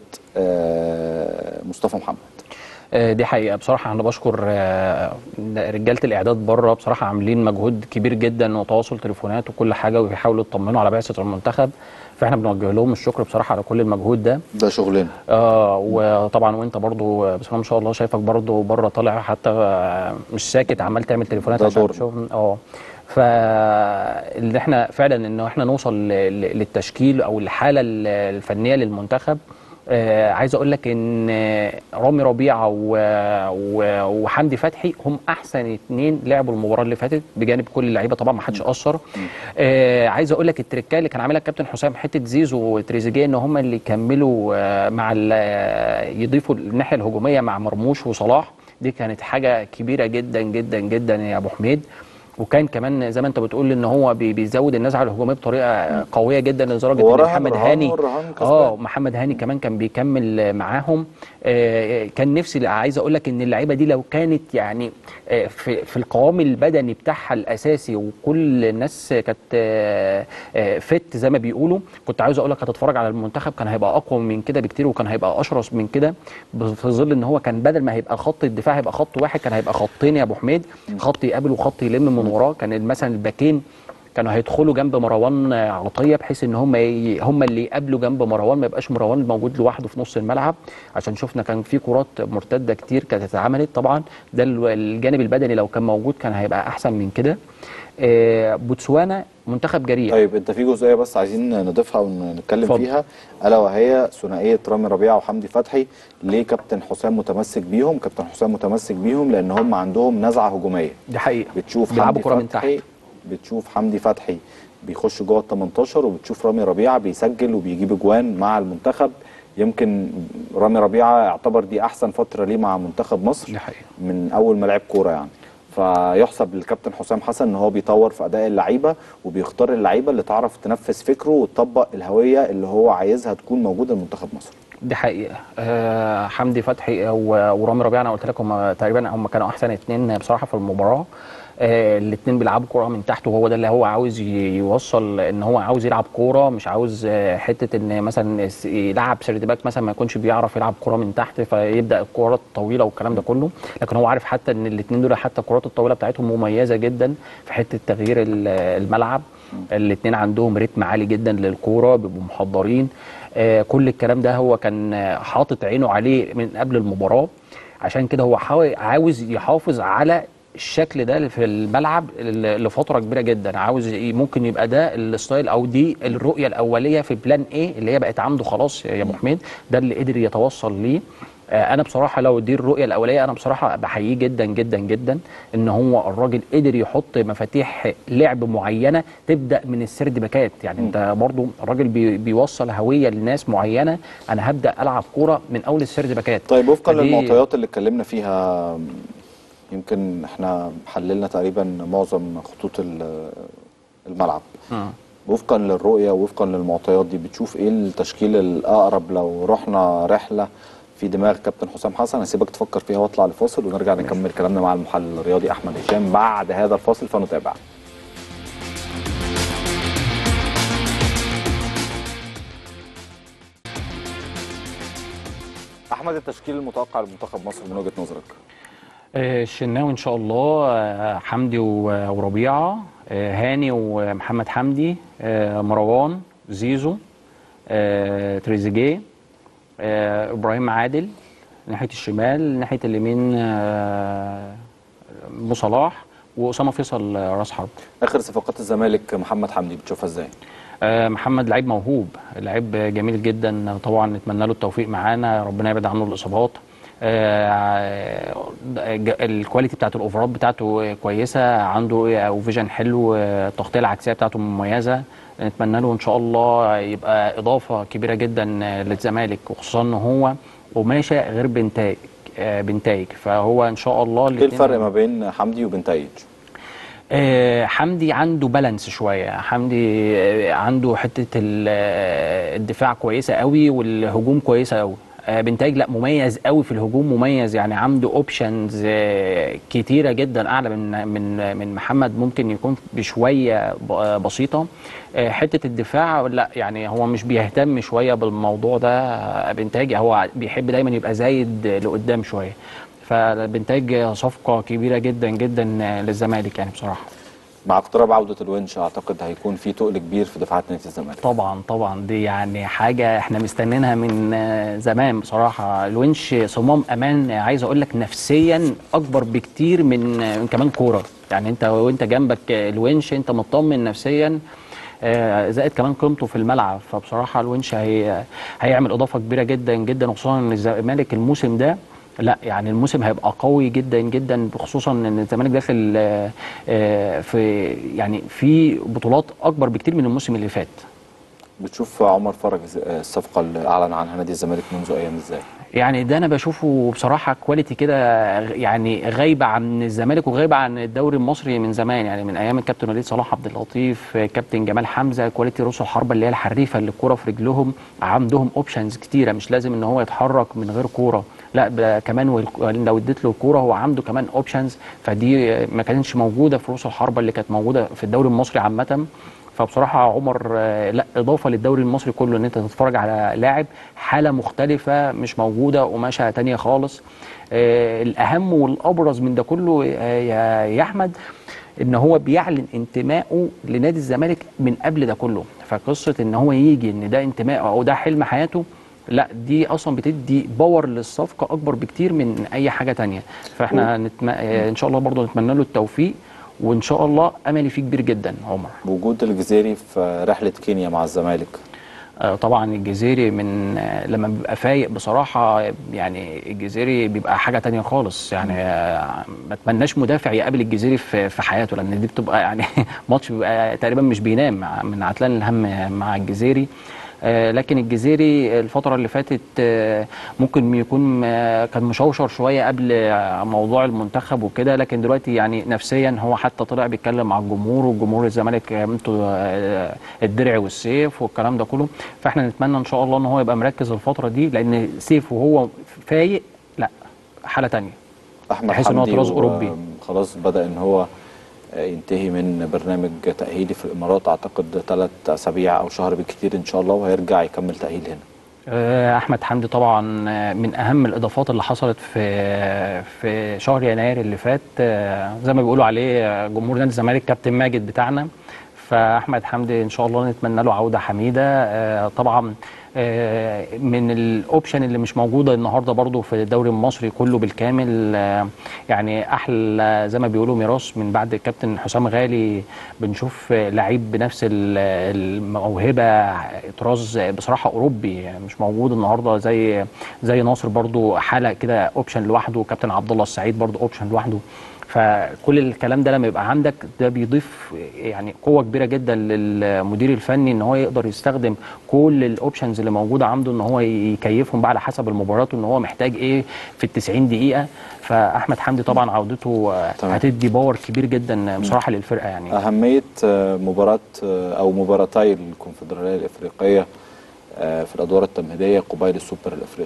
آه، مصطفى محمد آه، دي حقيقه بصراحه انا بشكر آه، رجاله الاعداد بره بصراحه عاملين مجهود كبير جدا وتواصل تليفونات وكل حاجه وبيحاولوا يطمنوا على بعثه المنتخب فاحنا بنوجه لهم الشكر بصراحه على كل المجهود ده ده شغلنا اه وطبعا وانت برضو آه، بسم الله ما شاء الله شايفك برضو بره طالع حتى آه، مش ساكت عمال تعمل تليفونات ده عشان دورنا. تشوف اه فاللي احنا فعلا ان احنا نوصل ل- ل- للتشكيل او الحاله ال- الفنيه للمنتخب آه عايز اقول لك ان آه، رامي ربيعه و- و- وحمدي فتحي هم احسن اتنين لعبوا المباراه اللي فاتت بجانب كل اللعيبه طبعا ما حدش قصر آه عايز اقول لك التركايه اللي كان عاملها الكابتن حسام حته زيزو وتريزيجيه ان هم اللي يكملوا آه مع ال- آه، يضيفوا الناحيه الهجوميه مع مرموش وصلاح دي كانت حاجه كبيره جدا جدا جدا يا ابو حميد وكان كمان زي ما انت بتقول ان هو بي- بيزود النزعه الهجوميه بطريقه قويه جدا لدرجه ان ورهن محمد رهان هاني والرهان كسبان. اه محمد هاني كمان كان بيكمل معاهم آه، كان نفسي عايز اقول لك ان اللعيبه دي لو كانت يعني آه، في في القوام البدني بتاعها الاساسي وكل الناس كانت آه، آه، فت زي ما بيقولوا كنت عاوز اقول لك هتتفرج على المنتخب كان هيبقى اقوى من كده بكتير وكان هيبقى اشرس من كده في ظل ان هو كان بدل ما هيبقى خط الدفاع هيبقى خط واحد كان هيبقى خطين يا ابو حميد خط يقابل وخط يلم من وراه كان مثلا الباكين كانوا هيدخلوا جنب مروان عطيه بحيث ان هم ي... هم اللي يقابلوا جنب مروان ما يبقاش مروان موجود لوحده في نص الملعب عشان شفنا كان في كرات مرتده كتير كانت اتعملت طبعا ده ال- الجانب البدني لو كان موجود كان هيبقى احسن من كده آه، بوتسوانا منتخب جريء طيب انت في جزئيه بس عايزين نضيفها ونتكلم اتفضل. فيها الا وهي ثنائيه رامي ربيعه وحمدي فتحي ليه كابتن حسام متمسك بيهم كابتن حسام متمسك بيهم لان هم عندهم نزعه هجوميه دي حقيقه بتشوف بيلعبوا حمدي كرة من فتحي بتشوف حمدي فتحي بيخش جوه ال 18 وبتشوف رامي ربيعه بيسجل وبيجيب اجوان مع المنتخب يمكن رامي ربيعه يعتبر دي احسن فتره ليه مع منتخب مصر دي حقيقة. من اول ما لعب كوره يعني فيحسب للكابتن حسام حسن ان هو بيطور في اداء اللعيبه وبيختار اللعيبه اللي تعرف تنفذ فكره وتطبق الهويه اللي هو عايزها تكون موجوده لمنتخب مصر دي حقيقة آه حمدي فتحي و- ورامي ربيعة أنا قلت لك هم تقريبا هم كانوا أحسن اتنين بصراحة في المباراة آه الاتنين بيلعبوا كورة من تحت وهو ده اللي هو عاوز ي- يوصل إن هو عاوز يلعب كورة مش عاوز آه حتة إن مثلا س- يلعب سيرد باك مثلا ما يكونش بيعرف يلعب كورة من تحت فيبدأ الكورة الطويلة والكلام ده كله لكن هو عارف حتى إن الاتنين دول حتى الكورات الطويلة بتاعتهم مميزة جدا في حتة تغيير ال- الملعب الاتنين عندهم رتم عالي جدا للكورة بيبقوا محضرين آه، كل الكلام ده هو كان آه، حاطط عينه عليه من قبل المباراة عشان كده هو حاول عاوز يحافظ على الشكل ده في الملعب ل- لفتره كبيره جدا عاوز ي- ممكن يبقى ده الستايل او دي الرؤيه الاوليه في بلان ايه اللي هي بقت عنده خلاص يا ابو حميد ده اللي قدر يتوصل ليه آه، انا بصراحه لو دي الرؤيه الاوليه انا بصراحه بحييه جدا جدا جدا ان هو الراجل قدر يحط مفاتيح لعب معينه تبدا من السرد باكات يعني انت برضو الراجل بي بيوصل هويه لناس معينه انا هبدا العب كوره من اول السرد باكات طيب وفقا فدي- للمعطيات اللي اتكلمنا فيها يمكن احنا حللنا تقريبا معظم خطوط ال- الملعب مم. وفقا للرؤيه وفقا للمعطيات دي بتشوف ايه التشكيل الاقرب لو رحنا رحله في دماغ كابتن حسام حسن هسيبك تفكر فيها واطلع لفاصل ونرجع نكمل كلامنا مع المحلل الرياضي احمد هشام بعد هذا الفاصل فنتابع احمد التشكيل المتوقع لمنتخب مصر من وجهه نظرك آه، الشناوي ان شاء الله آه، حمدي و- وربيعه آه، هاني ومحمد حمدي آه، مروان زيزو آه، تريزيجيه آه، ابراهيم عادل ناحيه الشمال ناحيه اليمين آه، ابو صلاح واسامه فيصل آه، راس حرب اخر صفقات الزمالك محمد حمدي بتشوفها ازاي آه، محمد لعيب موهوب لعيب جميل جدا طبعا نتمنى له التوفيق معانا ربنا يبعد عنه الاصابات آه، ج- الكواليتي بتاعت الاوفرات بتاعته كويسه عنده فيجن حلو آه، التغطيه العكسيه بتاعته مميزه نتمنى له ان شاء الله يبقى اضافه كبيره جدا آه، للزمالك وخصوصا ان هو قماشه غير بنتاج آه، بنتاج فهو ان شاء الله ايه الاتنين- الفرق ما بين حمدي وبنتايج آه، حمدي عنده بالانس شويه حمدي آه، عنده حته ال- آه، الدفاع كويسه قوي والهجوم كويسه قوي آه، بنتاج لا مميز قوي في الهجوم مميز يعني عنده اوبشنز كتيره جدا اعلى من من من محمد ممكن يكون بشويه ب- آه، بسيطه آه، حته الدفاع لا يعني هو مش بيهتم شويه بالموضوع ده آه، بنتاج هو بيحب دايما يبقى زايد لقدام شويه فبنتاج صفقه كبيره جدا جدا للزمالك يعني بصراحه مع اقتراب عوده الونش اعتقد هيكون في تقل كبير في دفاعات نادي الزمالك طبعا طبعا دي يعني حاجه احنا مستنينها من آه، زمان بصراحه الونش صمام امان آه، عايز اقول لك نفسيا اكبر بكتير من آه، من كمان كوره يعني انت وانت جنبك آه، الونش انت مطمن نفسيا آه، زائد كمان قيمته في الملعب فبصراحه الونش هي هيعمل اضافه كبيره جدا جدا وخصوصا ان الزمالك الموسم ده لا يعني الموسم هيبقى قوي جدا جدا خصوصا ان الزمالك داخل آه، آه، في يعني في بطولات اكبر بكتير من الموسم اللي فات بتشوف عمر فرج الصفقه اللي اعلن عنها نادي الزمالك منذ ايام ازاي يعني ده انا بشوفه بصراحه كواليتي كده يعني غايبه عن الزمالك وغايبه عن الدوري المصري من زمان يعني من ايام الكابتن وليد صلاح عبد اللطيف كابتن جمال حمزه كواليتي رؤوس الحربه اللي هي الحريفه اللي الكوره في رجلهم عندهم اوبشنز كتيره مش لازم ان هو يتحرك من غير كوره لا ده كمان وال- لو اديت له الكوره هو عنده كمان اوبشنز فدي ما كانتش موجوده في رؤوس الحربه اللي كانت موجوده في الدوري المصري عامه فبصراحه عمر آه، لا اضافه للدوري المصري كله ان انت تتفرج على لاعب حاله مختلفه مش موجوده قماشه تانية خالص آه، الاهم والابرز من ده كله آه، يا يا احمد ان هو بيعلن انتمائه لنادي الزمالك من قبل ده كله فقصه ان هو يجي ان ده انتمائه او ده حلم حياته لا دي اصلا بتدي باور للصفقه اكبر بكتير من اي حاجه تانية فاحنا نتم... آه، ان شاء الله برضه نتمنى له التوفيق وان شاء الله املي فيه كبير جدا عمر وجود الجزيري في رحله كينيا مع الزمالك آه، طبعا الجزيري من آه، لما بيبقى فايق بصراحة يعني الجزيري بيبقى حاجة تانية خالص يعني آه، ما اتمناش مدافع يقابل الجزيري في في حياته لأن دي بتبقى يعني ماتش بيبقى تقريبا مش بينام مع- من عتلان الهم مع الجزيري آه، لكن الجزيري الفترة اللي فاتت آه، ممكن يكون آه، كان مشوشر شوية قبل آه، موضوع المنتخب وكده لكن دلوقتي يعني نفسيا هو حتى طلع بيتكلم مع الجمهور والجمهور الزمالك آه، انتوا آه، الدرع والسيف والكلام ده كله فاحنا نتمنى ان شاء الله ان هو يبقى مركز الفترة دي لان سيف وهو فايق لا حالة تانية احمد تحس إن هو حمدي طراز و- أوروبي. خلاص بدا ان هو ينتهي من برنامج تاهيلي في الامارات اعتقد ثلاث اسابيع او شهر بالكثير ان شاء الله وهيرجع يكمل تاهيل هنا آه، احمد حمدي طبعا آه، من اهم الاضافات اللي حصلت في في شهر يناير اللي فات آه، زي ما بيقولوا عليه آه، جمهور نادي الزمالك كابتن ماجد بتاعنا فاحمد حمدي ان شاء الله نتمنى له عوده حميده آه، طبعا آه، من الاوبشن اللي مش موجوده النهارده برضو في الدوري المصري كله بالكامل آه، يعني احلى زي ما بيقولوا ميراث من بعد الكابتن حسام غالي بنشوف آه، لعيب بنفس ال- الموهبه طراز بصراحه اوروبي يعني مش موجود النهارده زي زي ناصر برضو حاله كده اوبشن لوحده كابتن عبد الله السعيد برضو اوبشن لوحده فكل الكلام ده لما يبقى عندك ده بيضيف يعني قوه كبيره جدا للمدير الفني ان هو يقدر يستخدم كل الاوبشنز اللي موجوده عنده ان هو يكيفهم بقى على حسب المباراه وان هو محتاج ايه في ال 90 دقيقه فاحمد حمدي طبعا عودته آه، تمام. هتدي باور كبير جدا بصراحه للفرقه يعني اهميه آه، مباراه آه، او مباراتي الكونفدراليه الافريقيه آه، في الادوار التمهيديه قبيل السوبر الافريقي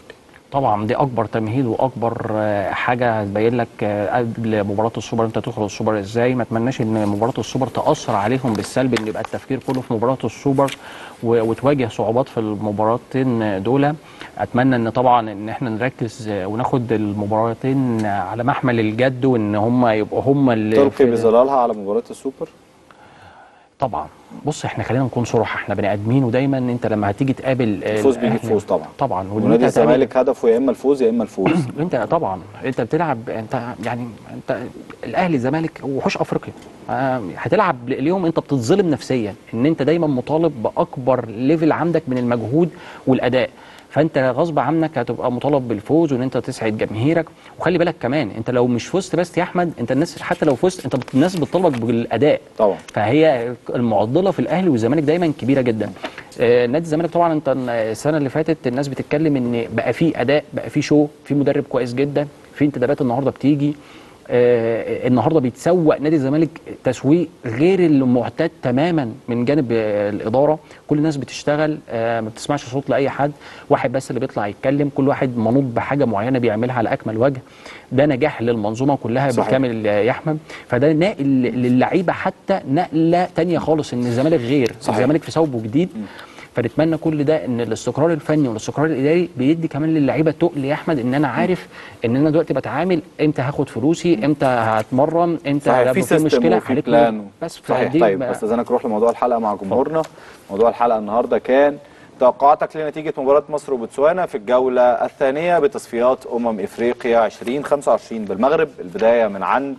طبعا دي اكبر تمهيد واكبر آه، حاجه هتبين لك آه، قبل مباراه السوبر انت تدخل السوبر ازاي ما اتمناش ان مباراه السوبر تاثر عليهم بالسلب ان يبقى التفكير كله في مباراه السوبر و- وتواجه صعوبات في المباراتين دول اتمنى ان طبعا ان احنا نركز آه، وناخد المباراتين على محمل الجد وان هم يبقوا هم اللي تلقي في- بظلالها على مباراه السوبر طبعا بص احنا خلينا نكون صراحه احنا بني ادمين ودايما انت لما هتيجي تقابل آه، الفوز بيجيب الأهلي- فوز طبعا طبعا وإن ونادي أنت هتقابل- الزمالك هدفه يا اما الفوز يا اما الفوز انت طبعا انت بتلعب انت يعني انت الاهلي الزمالك وحوش افريقيا آه، هتلعب اليوم انت بتتظلم نفسيا ان انت دايما مطالب باكبر ليفل عندك من المجهود والاداء فانت غصب عنك هتبقى مطالب بالفوز وان انت تسعد جماهيرك وخلي بالك كمان انت لو مش فزت بس يا احمد انت الناس حتى لو فزت انت بت- الناس بتطالبك بالاداء طبعا فهي المعضله في الاهلي والزمالك دايما كبيره جدا آه، نادي الزمالك طبعا انت السنه اللي فاتت الناس بتتكلم ان بقى في اداء بقى في شو في مدرب كويس جدا في انتدابات النهارده بتيجي آه، النهارده بيتسوق نادي الزمالك تسويق غير المعتاد تماما من جانب آه، الاداره كل الناس بتشتغل آه، ما بتسمعش صوت لاي حد واحد بس اللي بيطلع يتكلم كل واحد منوط بحاجه معينه بيعملها على اكمل وجه ده نجاح للمنظومه كلها صحيح. بالكامل يا احمد فده ناقل للعيبه حتى نقله تانية خالص ان الزمالك غير صحيح. الزمالك في ثوبه جديد فنتمنى كل ده ان الاستقرار الفني والاستقرار الاداري بيدي كمان للعيبه تقل يا احمد ان انا عارف ان انا دلوقتي بتعامل امتى هاخد فلوسي امتى هتمرن امتى صحيح لو في سيستم مشكله وفي هنكمل. بلان بس صحيح فدي طيب بقى- استاذنك نروح لموضوع الحلقه مع جمهورنا موضوع الحلقه النهارده كان توقعاتك لنتيجه مباراه مصر وبوتسوانا في الجوله الثانيه بتصفيات امم افريقيا 2025 بالمغرب البدايه من عند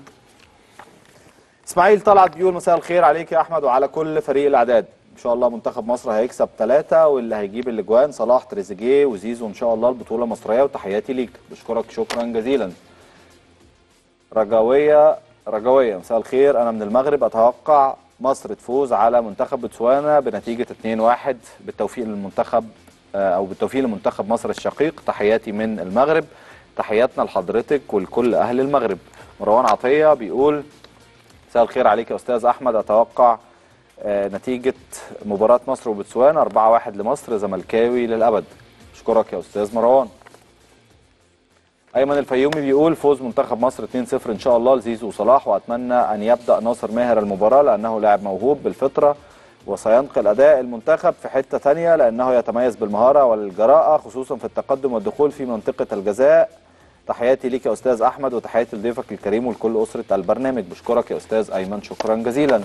اسماعيل طلعت بيقول مساء الخير عليك يا احمد وعلى كل فريق الاعداد ان شاء الله منتخب مصر هيكسب ثلاثة واللي هيجيب الاجوان صلاح تريزيجيه وزيزو ان شاء الله البطوله مصريه وتحياتي ليك بشكرك شكرا جزيلا رجاويه رجاويه مساء الخير انا من المغرب اتوقع مصر تفوز على منتخب بوتسوانا بنتيجه 2-1 بالتوفيق للمنتخب آه، او بالتوفيق لمنتخب مصر الشقيق تحياتي من المغرب تحياتنا لحضرتك ولكل اهل المغرب مروان عطيه بيقول مساء الخير عليك يا استاذ احمد اتوقع آه، نتيجه مباراه مصر وبوتسوانا 4-1 لمصر زملكاوي للابد اشكرك يا استاذ مروان ايمن الفيومي بيقول فوز منتخب مصر 2-0 ان شاء الله لزيزو وصلاح واتمنى ان يبدا ناصر ماهر المباراه لانه لاعب موهوب بالفطره وسينقل اداء المنتخب في حته ثانيه لانه يتميز بالمهاره والجراءه خصوصا في التقدم والدخول في منطقه الجزاء تحياتي ليك يا استاذ احمد وتحياتي لضيفك الكريم ولكل اسره البرنامج بشكرك يا استاذ ايمن شكرا جزيلا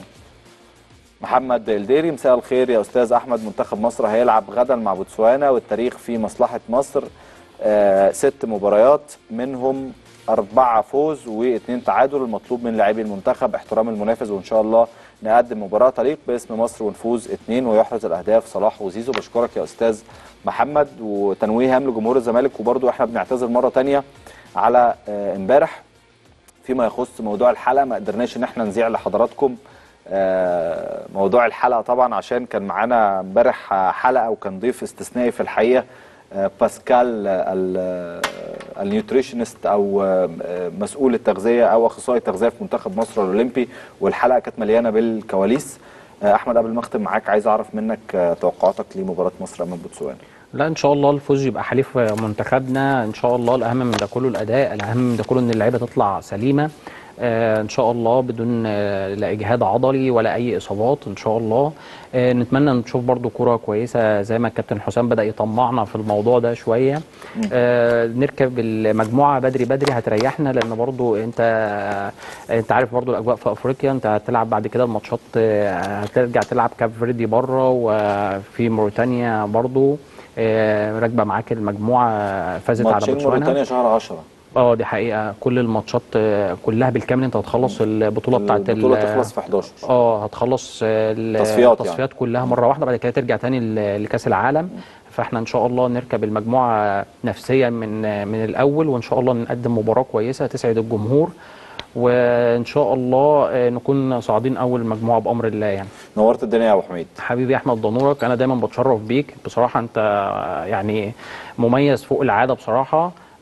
محمد الديري مساء الخير يا استاذ احمد منتخب مصر هيلعب غدا مع بوتسوانا والتاريخ في مصلحه مصر آه ست مباريات منهم أربعة فوز واثنين تعادل المطلوب من لاعبي المنتخب احترام المنافس وإن شاء الله نقدم مباراة تليق باسم مصر ونفوز اثنين ويحرز الأهداف صلاح وزيزو بشكرك يا أستاذ محمد وتنويه هام لجمهور الزمالك وبرضو احنا بنعتذر مرة تانية على آه، امبارح فيما يخص موضوع الحلقه ما قدرناش ان احنا نذيع لحضراتكم آه، موضوع الحلقه طبعا عشان كان معانا امبارح آه، حلقه وكان ضيف استثنائي في الحقيقه آه، باسكال آه، ال- آه، النيوتريشنست او آه، آه، مسؤول التغذيه او اخصائي التغذيه في منتخب مصر الاولمبي والحلقه كانت مليانه بالكواليس آه، احمد قبل ما اختم معاك عايز اعرف منك آه، توقعاتك لمباراه مصر امام بوتسوانا لا ان شاء الله الفوز يبقى حليف منتخبنا ان شاء الله الاهم من ده كله الاداء الاهم من ده كله ان اللعيبه تطلع سليمه آه ان شاء الله بدون آه لا اجهاد عضلي ولا اي اصابات ان شاء الله آه نتمنى نشوف برضو كره كويسه زي ما الكابتن حسام بدا يطمعنا في الموضوع ده شويه آه نركب المجموعه بدري بدري هتريحنا لان برضو انت آه انت عارف برضو الاجواء في افريقيا انت هتلعب بعد كده الماتشات آه هترجع تلعب كاب فيردي بره وفي موريتانيا برضو آه، راكبه معاك المجموعه فازت على ماتشين بوتسوانا موريتانيا شهر 10 اه دي حقيقه كل الماتشات آه، كلها بالكامل انت هتخلص البطوله بتاعت ال- البطوله تخلص في 11 اه هتخلص آه، ال- تصفيات التصفيات كلها مره واحده بعد كده ترجع تاني ل- لكاس العالم فاحنا ان شاء الله نركب المجموعه نفسيا من آه، من الاول وان شاء الله نقدم مباراه كويسه تسعد الجمهور وان شاء الله آه، نكون صاعدين اول مجموعه بامر الله يعني نورت الدنيا يا ابو حميد حبيبي احمد دنورك انا دايما بتشرف بيك بصراحه انت يعني مميز فوق العاده بصراحه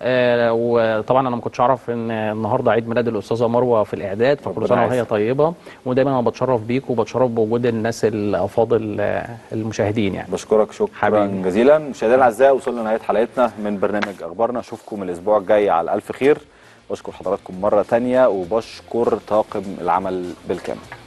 آه وطبعا انا ما كنتش اعرف ان النهارده عيد ميلاد الاستاذه مروه في الاعداد فكل ربنا سنه وهي يعزك. طيبه ودايما انا بتشرف بيك وبتشرف بوجود الناس الافاضل آه، المشاهدين يعني بشكرك شكرا حبيبي. جزيلا مشاهدينا الاعزاء وصلنا لنهايه حلقتنا من برنامج اخبارنا اشوفكم الاسبوع الجاي على الف خير بشكر حضراتكم مره تانية وبشكر طاقم العمل بالكامل